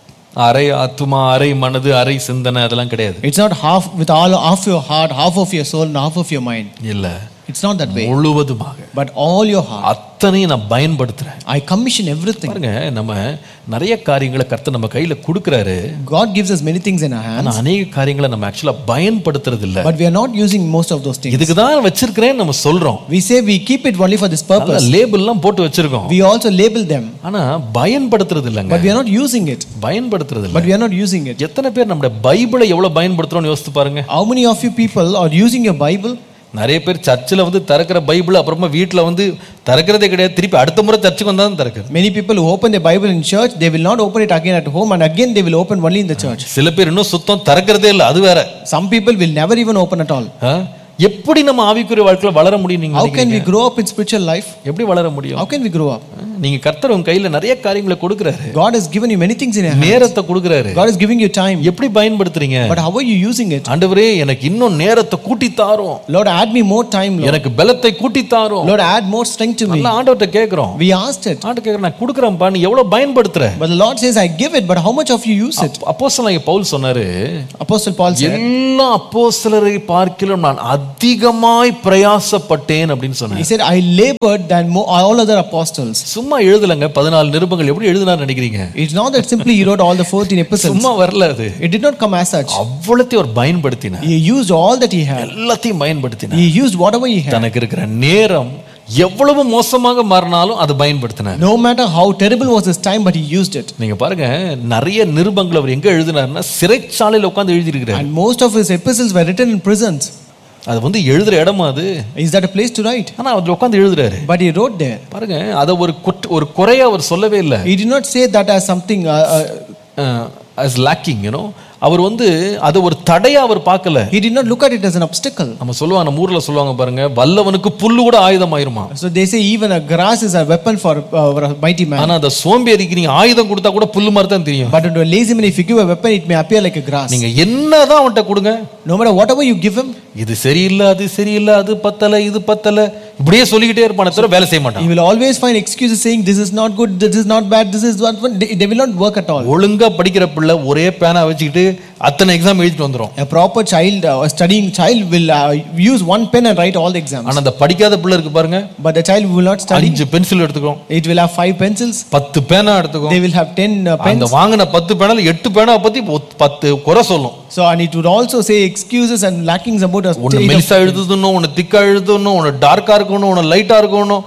அரை ஆத்துமா அரை மனது அரை சிந்தனை அதெல்லாம் கிடையாது It's not half with all half your heart, half of your soul, and half of your mind. இல்ல It's not that way. முழுவதுமாக But all your heart. அத்தனையும் நான் பயன்படுத்துறேன் I commission everything. பாருங்க நம்ம நிறைய காரியங்களை கர்த்தர் நம்ம கையில கொடுக்கறாரு God gives us many things in our hands, ஆனா அநேக காரியங்களை நம்ம ஆக்சுவலா பயன்படுத்துறது இல்ல but we are not using most of those things. இதுக்கு தான் வச்சிருக்கிறேன்னு நம்ம சொல்றோம் We say we keep it only for this purpose. Label எல்லாம் போட்டு வச்சிருக்கோம் We also label them, ஆனா பயன்படுத்துறது இல்லைங்க but we are not using it. பயன்படுத்துறது இல்ல But we are not using it. எத்தனை பேர் நம்முடைய பைபிளை எவ்வளவு பயன்படுத்துறோம்னு யோசித்து பாருங்க How many of you people are using your Bible? நிறைய பேர் சர்ச்சில் வந்து திறக்கிற பைபிள் அப்புறமா வீட்டில் வந்து திறக்கிறதே கிடையாது திருப்பி அடுத்த முறை சர்ச்சுக்கு வந்தா தான் திறக்கிறது Many people who open their Bible in church, they will not open it again at home, and again they will open only in the church. சில பேர் இன்னும் சுத்தம் திறக்கிறதே இல்லை அது வேற Some people will never even open at all. ஆ? எப்படி நம்ம ஆவிக்குரிய வாழ்க்கையில வளர முடியும் நீங்க How can நினைக்கிறீங்க? we grow up in spiritual life? எப்படி வளர முடியும் How can we grow up? நீங்க கர்த்தர் உங்க கையில நிறைய காரியங்களை கொடுக்குறாரு God has given you many things in your hand. நேரத்தை கொடுக்குறாரு God is giving you time. எப்படி பயன்படுத்துறீங்க But how are you using it? ஆண்டவரே எனக்கு இன்னும் நேரத்தை கூட்டி தாரும் Lord, add me more time, Lord. எனக்கு பலத்தை கூட்டி தாரும் Lord, add more strength to me. நல்லா ஆண்டவர்கிட்ட கேக்குறோம் We asked it. ஆண்டு கேக்குறேன் நான் கொடுக்குறேன்ப்பா நீ எவ்வளவு பயன்படுத்துற But the Lord says, I give it, but how much of you use it? அப்போஸ்தலனாகிய பவுல் சொன்னாரு Apostle Paul said, எல்லா அப்போஸ்தலரை பார்க்கிலும் நான் அதிகமாய் பிரயாசப்பட்டேன் அப்படின்னு சொன்னேன் He said, I labored than more, all other apostles. சும்மா எழுதலங்க பதினாலு நிருபங்கள் எப்படி எழுதினார் நினைக்கிறீங்க It's not that simply he wrote all the 14 epistles. சும்மா வரல அது It did not come as such. அவ்வளத்தையும் அவர் பயன்படுத்தினார் He used all that he had. எல்லாத்தையும் பயன்படுத்தினார் He used whatever he had. தனக்கு இருக்கிற நேரம் எவ்வளவு மோசமாக மாறினாலும் அதை பயன்படுத்தினார் No matter how terrible was his time, but he used it. நீங்க பாருங்க நிறைய நிருபங்கள் அவர் எங்க எழுதினார்னா சிறைச்சாலையில உட்கார்ந்து எழுதியிருக்கிறார் And most of his epistles were written in prisons. அது வந்து எழுதுற இடமா அது Is that a place to write? ஆனா அதுல உட்கார்ந்து எழுதுறாரு But he wrote there. பாருங்க அதை ஒரு குற்ற ஒரு குறையா அவர் சொல்லவே இல்லை He did not say that as something. Uh, uh, as lacking you know அவர் வந்து அதை ஒரு தடையா அவர் பார்க்கல he did not look at it as an obstacle. நம்ம சொல்லுவாங்க நம்ம ஊர்ல சொல்லுவாங்க பாருங்க வல்லவனுக்கு புல்லு கூட ஆயுதம் ஆயிருமா So they say even a grass is a weapon for, uh, for a mighty man. ஆனா அந்த சோம்பேறிக்கு நீங்க ஆயுதம் கொடுத்தா கூட புல்லு மாதிரி தான் தெரியும் But to a lazy man, if you give a weapon, it may appear like a grass. நீங்க என்னதான் அவன்கிட்ட கொடுங்க No matter whatever you give him, இது சரியில்லை அது சரியில்லை அது பத்தல இது பத்தல இப்படியே சொல்லிக்கிட்டே இருப்பானே தவிர வேலை செய்ய மாட்டான் he will always find excuses saying, This is not good, this is not bad, this is what. They, they will not work at all. ஒழுங்கா படிக்கிற பிள்ளை ஒரே பேனா வச்சுக்கிட்டு அத்தனை எக்ஸாம் எழுதிட்டு வந்துரும் A proper child, uh, a studying child, will uh, use one pen and write all the exams. ஆனா அந்த படிக்காத பிள்ளை இருக்கு பாருங்க But the child who will not study, அஞ்சு பென்சில் எடுத்துக்கும் it will have five pencils, பத்து பேனா எடுத்துக்கும் they will have ten uh, அந்த pens. வாங்கின பத்து பேனால எட்டு பேனா பத்தி ஒத்- பத்து குறை சொல்லும் So, and it would also say excuses and lackings about a ஒன்னு state of- மெலிசா எழுதுணும் ஒன்னு திக்கா எழுதணும் ஒன்னு டார்க்கா இருக்கணும் ஒன்னு லைட்டா இருக்கணும்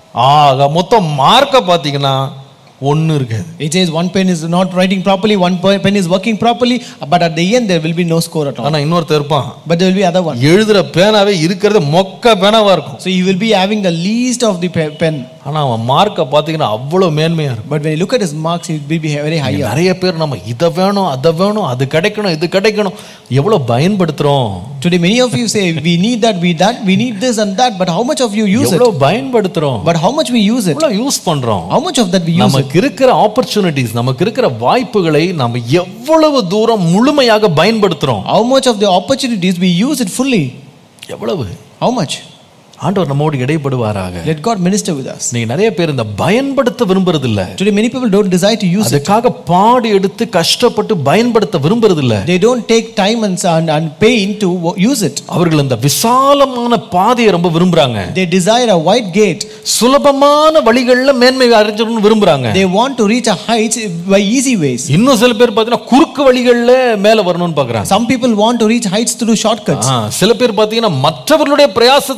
ஆக மொத்தம் மார்க்க பாத்தீங்கன்னா ஒன்னு இருக்காது It says one pen is not writing properly, one pe- pen is working properly, but at the end there will be no score at all. ஆனா இன்னொருத்தர் இருப்பான் But there will be other one. எழுதுற பேனாவே இருக்கிறது மொக்க பேனாவா இருக்கும் So you will be having the least of the pe- pen. ஆனா அவன் மார்க்க பாத்தீங்கன்னா அவ்வளவு மேன்மையா இருக்கும் But when you look at his marks, it will be very இங்க higher. நிறைய பேர் நம்ம இதை வேணும் அதை வேணும் அது கிடைக்கணும் இது கிடைக்கணும் எவ்வளவு பயன்படுத்துறோம் Today, many of you say, We need that, we that, we need this and that, but how much of you use it? எவ்வளவு பயன்படுத்துறோம் But how much we use it? எவ்வளவு யூஸ் பண்றோம் How much of that we use it? நமக்கு இருக்கிற opportunities நமக்கு இருக்கிற வாய்ப்புகளை நம்ம எவ்வளவு தூரம் முழுமையாக பயன்படுத்துறோம் How much of the opportunities we use it fully? எவ்வளவு How much? ஆண்டவர் நம்மோடு இடைப்படுவாராக Let God minister with us. நீங்க நிறைய பேர் இந்த பயன்படுத்த விரும்புறது இல்ல Today, many people don't desire to use it. அதுக்காக பாடு எடுத்து கஷ்டப்பட்டு பயன்படுத்த விரும்புறது இல்ல They don't take time and, and, and pain to wo- use it. அவர்கள் இந்த விசாலமான பாதையை ரொம்ப விரும்புறாங்க They desire a wide gate. சுலபமான வழிகள்ல மேன்மை அடைஞ்சிடணும்னு விரும்புறாங்க They want to reach a height by easy ways. இன்னும் சில பேர் பார்த்தீங்கன்னா குறுக்கு வழிகள்ல மேல வரணும்னு பாக்குறாங்க Some people want to reach heights through shortcuts. ஆ, சில பேர் பார்த்தீங்கன்னா மற்றவர்களுடைய பிரயாசத்துல இருந்து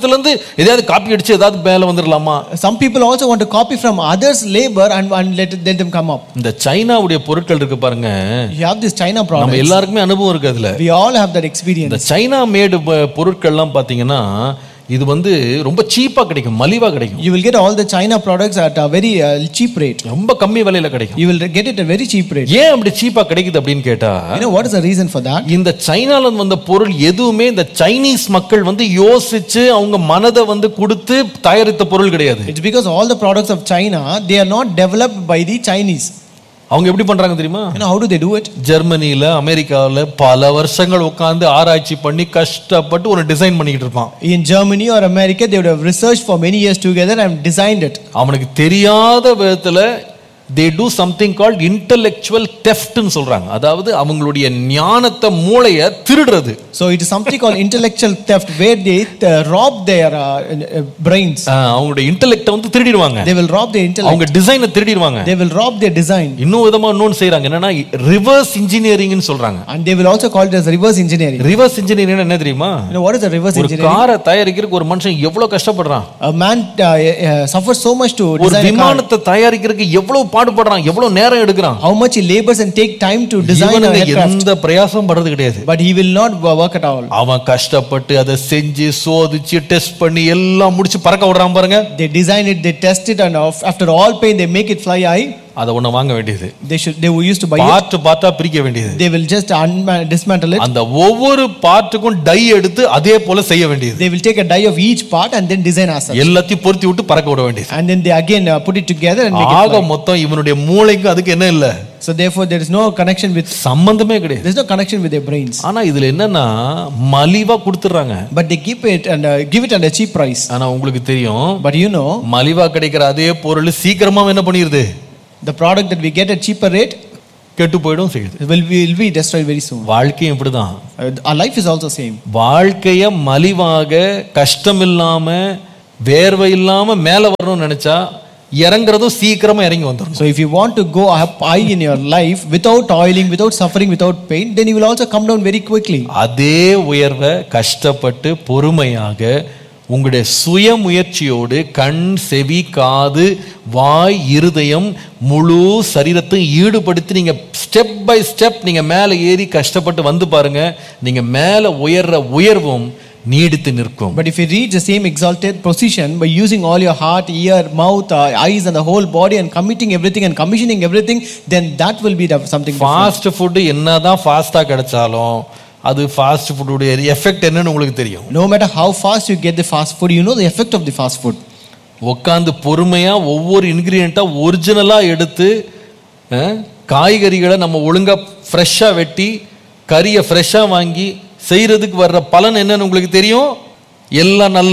எதையாவது காப்பி அடிச்சு ஏதாவது மேல வந்துடலாமா Some people also want to copy from others' labor and, and let, let them come up. இந்த சைனாவுடைய பொருட்கள் இருக்கு பாருங்க You have this China நம்ம product. எல்லாருக்குமே அனுபவம் இருக்கு அதுல We all have that experience. இந்த சைனா மேடு பொருட்கள்லாம் பாத்தீங்கன்னா இது வந்து ரொம்ப சீப்பா கிடைக்கும் மலிவா கிடைக்கும் You will get all the China products at a very uh, cheap rate. ரொம்ப கம்மி விலையில கிடைக்கும் You will get it at a very cheap rate. ஏன் அப்படி சீப்பா கிடைக்குது அப்படின்னு கேட்டா You know what is the reason for that? இந்த சைனால இருந்து வந்த பொருள் எதுவுமே இந்த சைனீஸ் மக்கள் வந்து யோசிச்சு அவங்க மனதை வந்து கொடுத்து தயாரித்த பொருள் கிடையாது It's because all the products of China they are not developed by the Chinese. அவங்க எப்படி பண்றாங்க தெரியுமா You know how do they do it? ஜெர்மனியில அமெரிக்காவில் பல வருஷங்கள் உட்கார்ந்து ஆராய்ச்சி பண்ணி கஷ்டப்பட்டு ஒரு டிசைன் பண்ணிக்கிட்டு இருப்பான் In Germany or America, they would have researched for many years together and designed it. அவனுக்கு தெரியாத விதத்துல they do something called intellectual டெஃப்ட்னு சொல்றாங்க அதாவது அவங்களுடைய ஞானத்தை மூளைய திருடுறது So it is something called intellectual theft where they uh, rob their uh, uh, brains. ஆஹ், அவங்களுடைய இன்டெலெக்டை வந்து திருடிடுவாங்க They will rob their intellect. அவங்க டிசைனை திருடிடுவாங்க They will rob their design. இன்னும் விதமா இன்னொன்னு செய்றாங்க என்னன்னா ரிவர்ஸ் இன்ஜினியரிங்னு சொல்றாங்க And they will also call it as reverse engineering. Reverse engineering என்ன தெரியுமா You know what is a reverse ஒரு engineering? காரை தயாரிக்கிறதுக்கு ஒரு மனுஷன் எவ்வளவு கஷ்டப்படுறான் A man uh, uh, suffers so much to ஒரு design a car. விமானத்தை தயாரிக்கிறதுக்கு எவ்வளவு பாடுபடுறான் எவ்வளவு நேரம் எடுக்கிறான் How much he labors and take time to design a இவனுங்க aircraft. எந்த பிரயாசம் படுறது கிடையாது But he will not wo- work at all. அவன் கஷ்டப்பட்டு அதை செஞ்சு சோதிச்சு டெஸ்ட் பண்ணி எல்லாம் முடிச்சு பறக்க விடுறான் பாருங்க They design it, they test it, and of- after all pain, they make it fly high. அதை ஒண்ணு வாங்க வேண்டியது They should they used to buy it. Part பார்த்தா பிரிக்க வேண்டியது They will just unma- dismantle it. அந்த ஒவ்வொரு பார்ட்டுக்கும் டை எடுத்து அதே போல செய்ய வேண்டியது They will take a die of each part and then design as such. எல்லாத்தையும் பொருத்தி விட்டு பறக்க விட வேண்டியது And then they again uh, put it together and make it ஆக fly. மொத்தம் இவனுடைய மூளைக்கும் அதுக்கு என்ன இல்ல So therefore, there is no connection with சம்பந்தமே கிடையாது there is no connection with their brains. ஆனா இதுல என்னன்னா மலிவா கொடுத்துறாங்க But they keep it and uh, give it at a cheap price. ஆனா உங்களுக்கு தெரியும் But you know, மலிவா கிடைக்கிற அதே பொருள் சீக்கிரமா என்ன பண்ணிருது the product that we get at cheaper rate கெட்டு போயிடும் செய்யுது will, will be destroyed very soon. வாழ்க்கையும் இப்படிதான் Uh, our life is also same. வாழ்க்கைய மலிவாக கஷ்டம் இல்லாம வேர்வை இல்லாம மேல வரணும்னு நினைச்சா இறங்குறதும் சீக்கிரமா இறங்கி வந்துடும் So if you want to go up high in your life without toiling, without suffering, without pain, then you will also come down very quickly. அதே உயர்வை கஷ்டப்பட்டு பொறுமையாக உங்களுடைய சுய முயற்சியோடு கண் செவி காது வாய் இருதயம் முழு சரீரத்தை ஈடுபடுத்தி நீங்க ஸ்டெப் பை ஸ்டெப் நீங்க மேலே ஏறி கஷ்டப்பட்டு வந்து பாருங்க நீங்க மேலே உயர்ற உயர்வும் நீடித்து நிற்கும் But if you reach the same exalted position by using all your heart, ear, mouth, uh, eyes, and the whole body and committing everything and commissioning everything, then that will be the, something different. Fast food என்னதான் ஃபாஸ்ட்டாக கிடைச்சாலும் அது fast ஃபுட்டுடைய effect என்னன்னு உங்களுக்கு தெரியும் No matter how fast you get the fast food, you know the effect of the fast food. உட்காந்து பொறுமையாக ஒவ்வொரு இன்க்ரீடியண்ட்டாக ஒரிஜினலாக எடுத்து அஹ், காய்கறிகளை நம்ம ஒழுங்காக ஃப்ரெஷ்ஷாக வெட்டி கறியை ஃப்ரெஷ்ஷாக வாங்கி செய்கிறதுக்கு வர்ற பலன் என்னன்னு உங்களுக்கு தெரியும் எல்லாம் நல்ல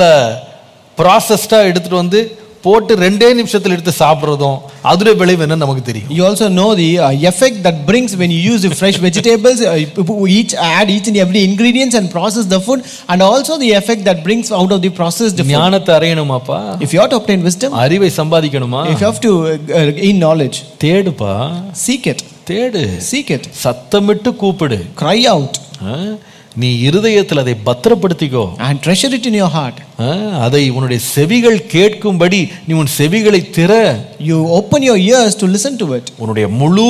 ப்ராசஸ்டாக எடுத்துகிட்டு வந்து போட்டு ரெண்டே நிமிஷத்தில் எடுத்து சாப்பிட்றதும் அதோடைய விளைவு என்னன்னு நமக்கு தெரியும் You also know the uh, effect that brings when you use the fresh vegetables, uh, you each add each and every ingredients and process the food, and also the effect that brings out of the processed food. ஞானத்தை அறையணுமாப்பா If you have to obtain wisdom, அறிவை சம்பாதிக்கணுமா if you have to uh, uh, gain knowledge, தேடுப்பா seek it, தேடு seek it, சத்தமிட்டு கூப்பிடு cry out, ஆ? நீ இருதயத்தில் அதை பத்திரப்படுத்திக்கோ and treasure it in your heart. ஆ? அதை உன்னுடைய செவிகள் கேட்கும்படி நீ உன் செவிகளை திற You open your ears to listen to it. உன்னுடைய முழு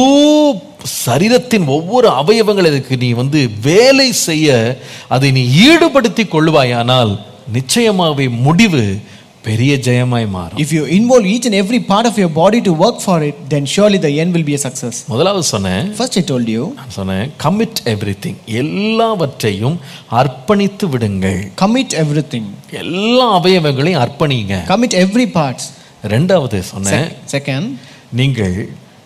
சரீரத்தின் ஒவ்வொரு அவயவங்கள் அதுக்கு நீ வந்து வேலை செய்ய அதை நீ ஈடுபடுத்தி கொள்வாயானால் நிச்சயமாகவே முடிவு பெரிய ஜெயமாய் மாறும் If you involve each and every part of your body to work for it, then surely the end will be a success. முதலாவது சொன்னேன் First, I told you, நான் சொன்னேன் கமிட் எவ்ரிதிங் எல்லாவற்றையும் அர்ப்பணித்து விடுங்கள் commit everything, எல்லா அவயவங்களையும் அர்ப்பணிங்க commit every part. ரெண்டாவது சொன்னேன் Sec- Second, நீங்கள்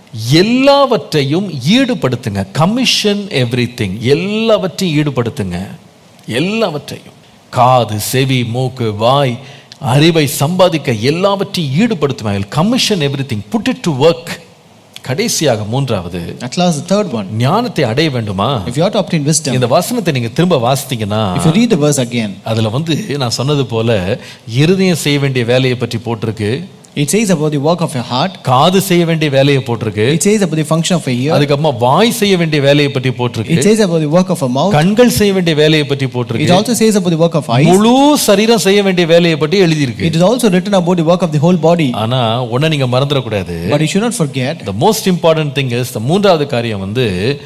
எல்லாவற்றையும் ஈடுபடுத்துங்க கமிஷன் எவ்ரிதிங் எல்லாவற்றையும் ஈடுபடுத்துங்க எல்லாவற்றையும் காது செவி மூக்கு வாய் அறிவை சம்பாதிக்க எல்லாவற்றையும் ஈடுபடுத்துவாங்க commission everything put it to work கடைசியாக மூன்றாவது at last, the third one. ஞானத்தை அடைய வேண்டுமா If you have to obtain wisdom, இந்த வசனத்தை நீங்க திரும்ப வாசித்தீங்கன்னா if you read the verse again, அதுல வந்து நான் சொன்னது போல இருதயம் செய்ய வேண்டிய வேலையை பற்றி போட்டிருக்கு It says about the work of your heart. காது செய்ய வேண்டிய வேலையை போட்டிருக்கு It says about the function of a ear. அதுக்கப்புறமா வாய் செய்ய வேண்டிய வேலையை பற்றி போட்டிருக்கு It says about the work of a mouth. கண்கள் செய்ய வேண்டிய வேலையை பற்றி It போட்டிருக்கு also says about the work of eyes. முழு சரீரம் செய்ய வேண்டிய வேலையை பற்றி எழுதியிருக்கு It is also written about the work of the whole body. ஆனா ஒன்ன நீங்க மறந்துடக்கூடாது But you should not forget the most important thing is the மூன்றாவது காரியம் வந்து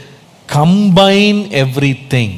கம்பைன் எவ்ரி திங்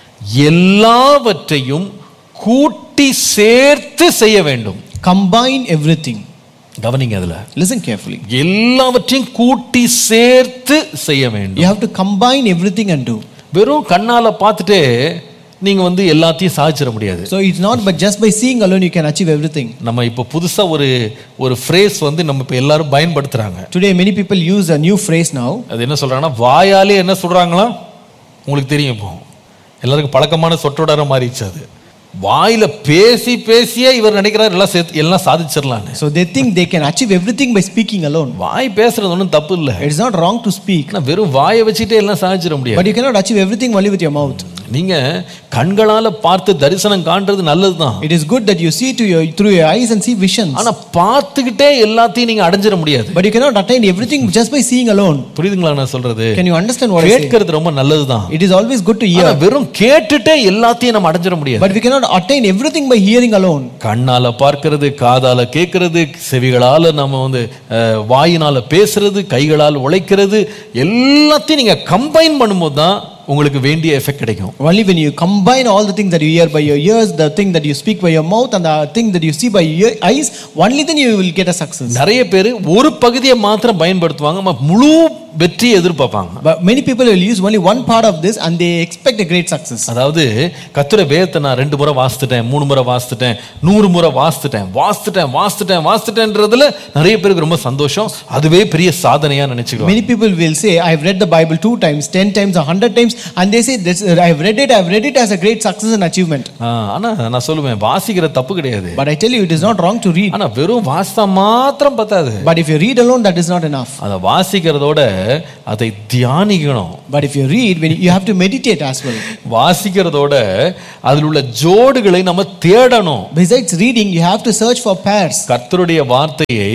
எல்லாவற்றையும் கூட்டி சேர்த்து செய்ய வேண்டும் combine everything. கவனிங்க அதுல Listen carefully. எல்லாவற்றையும் கூட்டி சேர்த்து செய்ய வேண்டும் You have to combine everything and do. வெறும் கண்ணால பார்த்துட்டு நீங்க வந்து எல்லாத்தையும் சாதிச்சிட முடியாது So it's not but just by seeing alone you can achieve everything. நம்ம இப்போ புதுசா ஒரு ஒரு ஃப்ரேஸ் வந்து நம்ம இப்போ எல்லாரும் பயன்படுத்துறாங்க Today many people use a new phrase now. அது என்ன சொல்றாங்கன்னா வாயாலே என்ன சொல்றாங்களா உங்களுக்கு தெரியும் இப்போ எல்லாருக்கும் பழக்கமான சொற்றொடர மாறிடுச்சு அது வாயில பேசி பேசியே இவர் நினைக்கிறார் எல்லாம் சேர்த்து எல்லாம் சாதிச்சிடலான்னு So they think they can achieve everything by speaking alone. வாய் பேசுறது ஒன்றும் தப்பு இல்லை It is not wrong to speak, ஆனா வெறும் வாயை வச்சுட்டே எல்லாம் சாதிச்சிட முடியாது but you cannot achieve everything only with your mouth. நீங்க கண்களால பார்த்து தரிசனம் காண்றது நல்லதுதான் It is good that you see to your through your eyes and see visions, ஆனா பார்த்துக்கிட்டே எல்லாத்தையும் நீங்க அடைஞ்சிட முடியாது but you cannot attain everything just by seeing alone. புரியுதுங்களா நான் சொல்றது Can you understand what I say? கேட்கறது ரொம்ப நல்லதுதான் It is always good to ஆனா hear, வெறும் கேட்டுட்டே எல்லாத்தையும் நம்ம அடைஞ்சிட முடியாது but we cannot attain everything by hearing alone. கண்ணால பார்க்கிறது காதால கேட்கறது செவிகளால நம்ம வந்து அஹ், வாயினால பேசுறது கைகளால் உழைக்கிறது எல்லாத்தையும் நீங்க கம்பைன் பண்ணும்போது தான் உங்களுக்கு வேண்டிய எஃபெக்ட் கிடைக்கும் Only when you combine all the things that you hear by your ears, the thing that you speak by your mouth, and the thing that you see by your eyes, only then you will get a success. நிறைய பேர் ஒரு பகுதியை மாத்திரம் பயன்படுத்துவாங்க ம- முழு வெற்றியை எதிர்பார்ப்பாங்க But many people will use only one part of this and they expect a great success. அதாவது கத்துற வேதத்தை நான் ரெண்டு முறை வாசித்துட்டேன் மூணு முறை வாசித்துட்டேன் நூறு முறை வாசித்துட்டேன் வாசித்துட்டேன் வாசித்துட்டேன் வாசித்துட்டேன்றதுல நிறைய பேருக்கு ரொம்ப சந்தோஷம் அதுவே பெரிய சாதனையா நினைச்சுக்கிறோம் Many people will say, I've read the Bible two times, ten times, a hundred times, and they say, this, I've read it, I've read it as a great success and achievement. ஆ, ஆனா நான் சொல்லுவேன் வாசிக்கிற தப்பு கிடையாது But I tell you, it is not wrong to read. ஆனா வெறும் வாசித்தா மாத்திரம் பத்தாது But if you read alone, that is not enough. அதை வாசிக்கிறதோட அதை தியானிக்கணும் But if you read, when you have to meditate as well. வாசிக்கிறதோட அதில் உள்ள ஜோடுகளை நம்ம தேடணும் Besides reading, you have to search for pairs. கர்த்தருடைய வார்த்தையை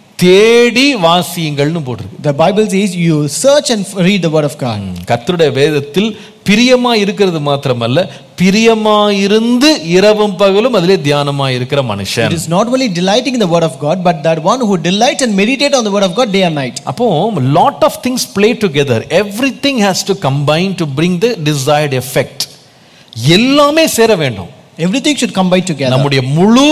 தேடி வாசியுங்கள்னு போட்டிருக்கு The Bible says you search and f- read the Word of God. கர்த்தருடைய வேதத்தில் பிரியமா இருக்கிறது மாத்திரமல்ல பிரியமா இருந்து இரவும் பகலும் அதிலே தியானமா இருக்கிற It மனுஷன் is not only delighting in the Word of God, but that one who delights and meditate on the Word of God day and night. அப்போ lot of things play together everything has to combine to bring the desired effect எல்லாமே சேர வேண்டும் Everything should combine together. நம்முடைய முழு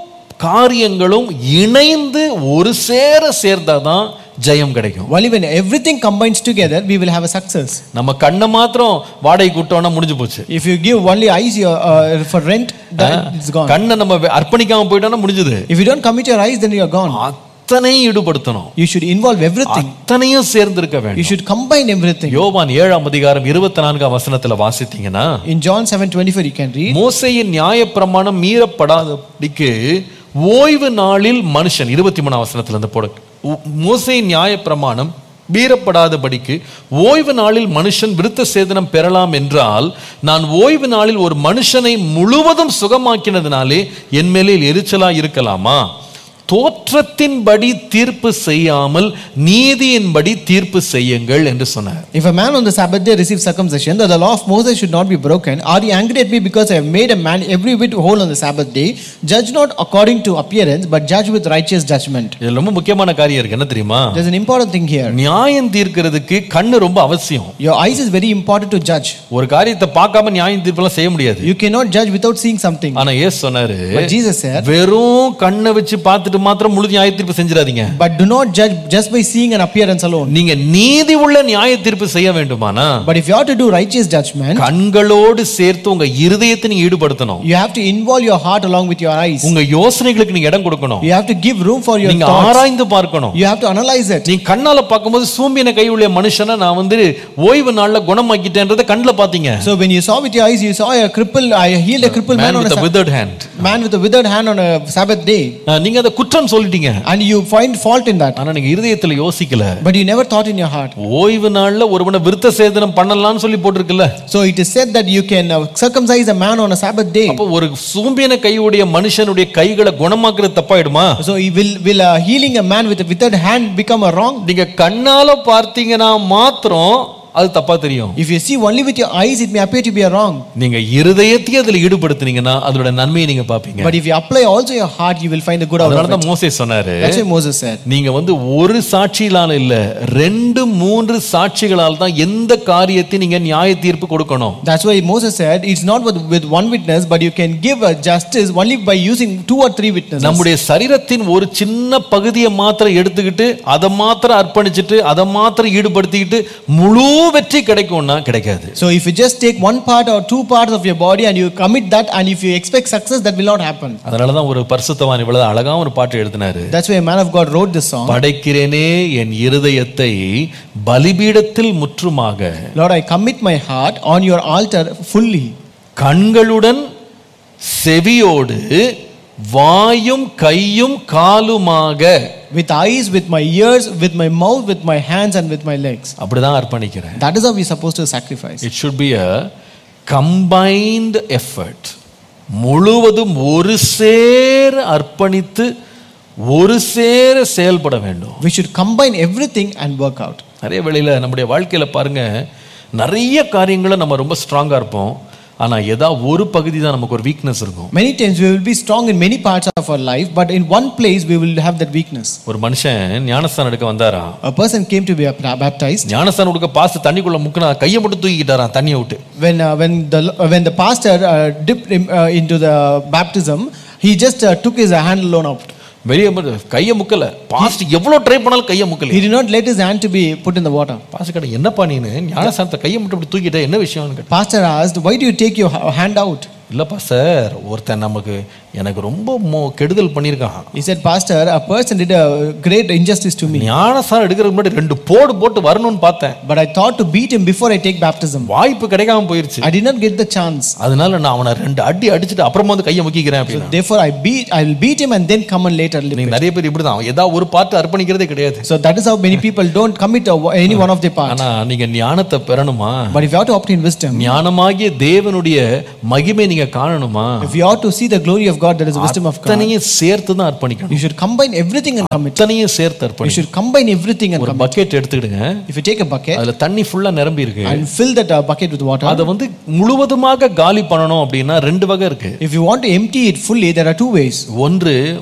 காரியங்களும் இணைந்து ஒரு சேர சேர்ந்தாதான் ஜெயம் கிடைக்கும் Only when everything combines together, we will have a success. நம்ம கண்ணை மாத்திரம் வாடகை கூட்டோம்னா முடிஞ்சு போச்சு If you give only eyes your, uh, for rent, then it's gone. கண்ணை நம்ம அர்ப்பணிக்காம போயிட்டோம்னா முடிஞ்சது If you don't commit your eyes, then you are gone. அத்தனையும் ஈடுபடுத்தணும் You should involve everything. அத்தனையும் சேர்ந்திருக்க You வேண்டும் should combine everything. யோவான் ஏழாம் அதிகாரம் இருபத்தி நான்காம் வசனத்துல வாசித்தீங்கன்னா In John 7:24, you can read. மோசையின் நியாயப்பிரமாணம் மீறப்படாதபடிக்கு ஓய்வு நாளில் மனுஷன் இருபத்தி மூணாம் வசனத்துல இருந்து போட உ- மோசையின் நியாயப்பிரமாணம் மீறப்படாதபடிக்கு ஓய்வு நாளில் மனுஷன் விருத்த சேதனம் பெறலாம் என்றால் நான் ஓய்வு நாளில் ஒரு மனுஷனை முழுவதும் சுகமாக்கினதுனாலே என் மேலே எரிச்சலா இருக்கலாமா தோற்றத்தின்படி தீர்ப்பு செய்யாமல் நீதியின்படி தீர்ப்பு செய்யுங்கள் என்று சொன்னார் If a man on the Sabbath day receives circumcision, that the law of Moses should not be broken, are you angry at me because I have made a man every whit whole on the Sabbath day? Judge not according to appearance, but judge with righteous judgment. இதுல ரொம்ப முக்கியமான காரியம் இருக்கு என்ன தெரியுமா There's an important thing here. நியாயம் தீர்க்கிறதுக்கு கண்ணு ரொம்ப அவசியம் Your eyes is very important to judge. ஒரு காரியத்தை பார்க்காம நியாயம் தீர்ப்பெல்லாம் செய்ய முடியாது You cannot judge without seeing something. ஆனா ஏசு சொன்னாரு But Jesus said, வெறும் கண்ணை வச்சு பார்த்துட்டு மாத்திரம் முழு நியாய தீர்ப்பு செஞ்சிடாதீங்க But do not judge just by seeing an appearance alone. நீங்க நீதி உள்ள நியாய தீர்ப்பு செய்ய வேண்டுமானா But if you are to do righteous judgment, கண்களோடு சேர்த்து உங்க இருதயத்தை நீங்க ஈடுபடுத்தணும் you have to involve your heart along with your eyes. உங்க யோசனைகளுக்கு நீங்க இடம் கொடுக்கணும் You have to give room for your நீங்க thoughts. ஆராய்ந்து பார்க்கணும் You have to analyze it. நீ கண்ணால பார்க்கும்போது சூம்பின கை உள்ள மனுஷனை நான் வந்து ஓய்வு நாள்ல குணமாக்கிட்டேன்றத கண்ணுல பாத்தீங்க So when you saw with your eyes, you saw a cripple, I healed a crippled man Man on with a a Sab- withered hand man with a withered hand on a Sabbath day. அஹ் நீங்க அதை குற்றம் சொல்லிட்டீங்க and you find fault in that. ஆனா நீங்க இருதயத்துல யோசிக்கல But you never thought in your heart. ஓய்வு நாள்ல ஒருவனை விருத்த சேதனம் பண்ணலாம்னு சொல்லி போட்டிருக்குல்ல So it is said that you can uh, circumcise a man on a Sabbath day. அப்போ ஒரு சூம்பின கையுடைய மனுஷனுடைய கைகளை குணமாக்குறது தப்பாயிடுமா So will will uh, healing a man with a withered hand become a wrong? நீங்க கண்ணால பார்த்தீங்கன்னா மாத்திரம் அது தப்பா தெரியும் If you see only with your eyes, it may appear to be a wrong. நீங்க இருதயத்தையும் அதுல ஈடுபடுத்துனீங்கன்னா அதோட நன்மையை நீங்க பாப்பீங்க But if you apply also your heart, you will find the good out of it. அதனாலதான் மோசே சொன்னாரு That's why Moses said. நீங்க வந்து ஒரு சாட்சியிலால இல்ல ரெண்டு மூன்று சாட்சிகளால் தான் எந்த காரியத்தை நீங்க நியாய தீர்ப்பு கொடுக்கணும் That's why Moses said it's not with, with one witness, but you can give a justice only by using two or three witnesses. நம்முடைய சரீரத்தின் ஒரு சின்ன பகுதியை மாத்திரம் எடுத்துக்கிட்டு அதை மாத்திரம் அர்ப்பணிச்சுட்டு அதை மாத்திரம் ஈடுபடுத்திக்கிட்டு முழு வெற்றி கிடைக்கும்னா கிடைக்காது So if you just take one part or two parts of your body and you commit that, and if you expect success, that will not happen. அதனாலதான் ஒரு பரிசுத்தவான் இவ்வளவு அழகா ஒரு பாட்டு எழுதினாரு That's why a man of God wrote this song. படைக்கிறேனே என் இருதயத்தை பலிபீடத்தில் முற்றுமாக Lord, I commit my heart on your altar fully. கண்களுடன் செவியோடு வாயும் கையும் காலுமாக With eyes, with my ears, with my mouth, with my hands, and with my legs. அப்படிதான் அர்ப்பணிக்கிறேன் That is how we're supposed to sacrifice. It should be a combined effort முழுவதும் ஒரு சேர அர்ப்பணித்து ஒரு சேர செயல்பட வேண்டும் We should combine everything and work out. நிறைய வேளையில நம்முடைய வாழ்க்கையில பாருங்க நிறைய காரியங்களை நம்ம ரொம்ப ஸ்ட்ராங்கா இருப்போம் ஆனா ஏதா ஒரு பகுதி தான் நமக்கு ஒரு வீக்னஸ் இருக்கும் Many times we will be strong in many parts of our life, but in one place we will have that weakness. ஒரு மனுஷன் ஞானஸ்தானம் எடுக்க wந்தாரா A person came to be baptized. ஞானஸ்தானம் கொடுக்க பாசு தண்ணிக்குள்ள முக்கினா கையை மட்டும் தூக்கிக்கிட்டாராம் தண்ணியை விட்டு When, uh, when, the, when the pastor uh, dipped him, uh, into the baptism, he just uh, took his hand alone out. வெளியே மட்டும் கையை முக்கல பாஸ்ட் எவ்வளவு ட்ரை பண்ணாலும் கையை முக்கல He did not let his hand to be put in the water. பாஸ்ட் கடை என்னப்பா நீனு ஞானஸ்தானத்தை கையை மட்டும் இப்படி தூக்கிட்ட என்ன விஷயம்னு கேட்டேன் Pastor asked, Why do you take your ha- hand out? இல்லப்பா சார் ஒருத்தன் நமக்கு எனக்கு ரொம்ப மோ கெடுதல் பண்ணியிருக்கான் He said, Pastor, a person did a great injustice to me, ஞானஸ்தானம் எடுக்கிறதுக்கு முன்னாடி ரெண்டு போடு போட்டு வரணும்னு பார்த்தேன் but I thought to beat him before I take baptism. வாய்ப்பு கிடைக்காம போயிருச்சு I did not get the chance. அதனால நான் அவனை ரெண்டு அடி அடிச்சுட்டு அப்புறமா வந்து கையை முக்கிக்கிறேன் அப்படின்னு Therefore, I beat, I will beat him and then come and later live. நீங்க நிறைய பேர் இப்படிதான் அவன் ஏதாவது ஒரு பாட்டு அர்ப்பணிக்கிறதே கிடையாது So that is how many people don't commit a- any one of their parts. ஆனா நீங்க ஞானத்தை பெறணுமா But if you have to obtain wisdom, ஞானமாகிய தேவனுடைய மகிமை நீங்க காணணுமா if you ought to see the glory of God, that is the wisdom of God. அத்தனையும் சேர்த்து தான் அர்ப்பணிக்கணும் You should combine everything and commit. அத்தனையும் சேர்த்து You அர்ப்பணிக்கணும் should combine everything and ஒரு commit. பக்கெட் எடுத்துக்கிடுங்க If you take a bucket அதுல தண்ணி ஃபுல்லா நிரம்பி இருக்கு and fill that uh, bucket with water, அதை வந்து முழுவதுமாக காலி பண்ணணும் அப்படின்னா ரெண்டு வகை இருக்கு if you want to empty it fully, there are two ways. ஒன்று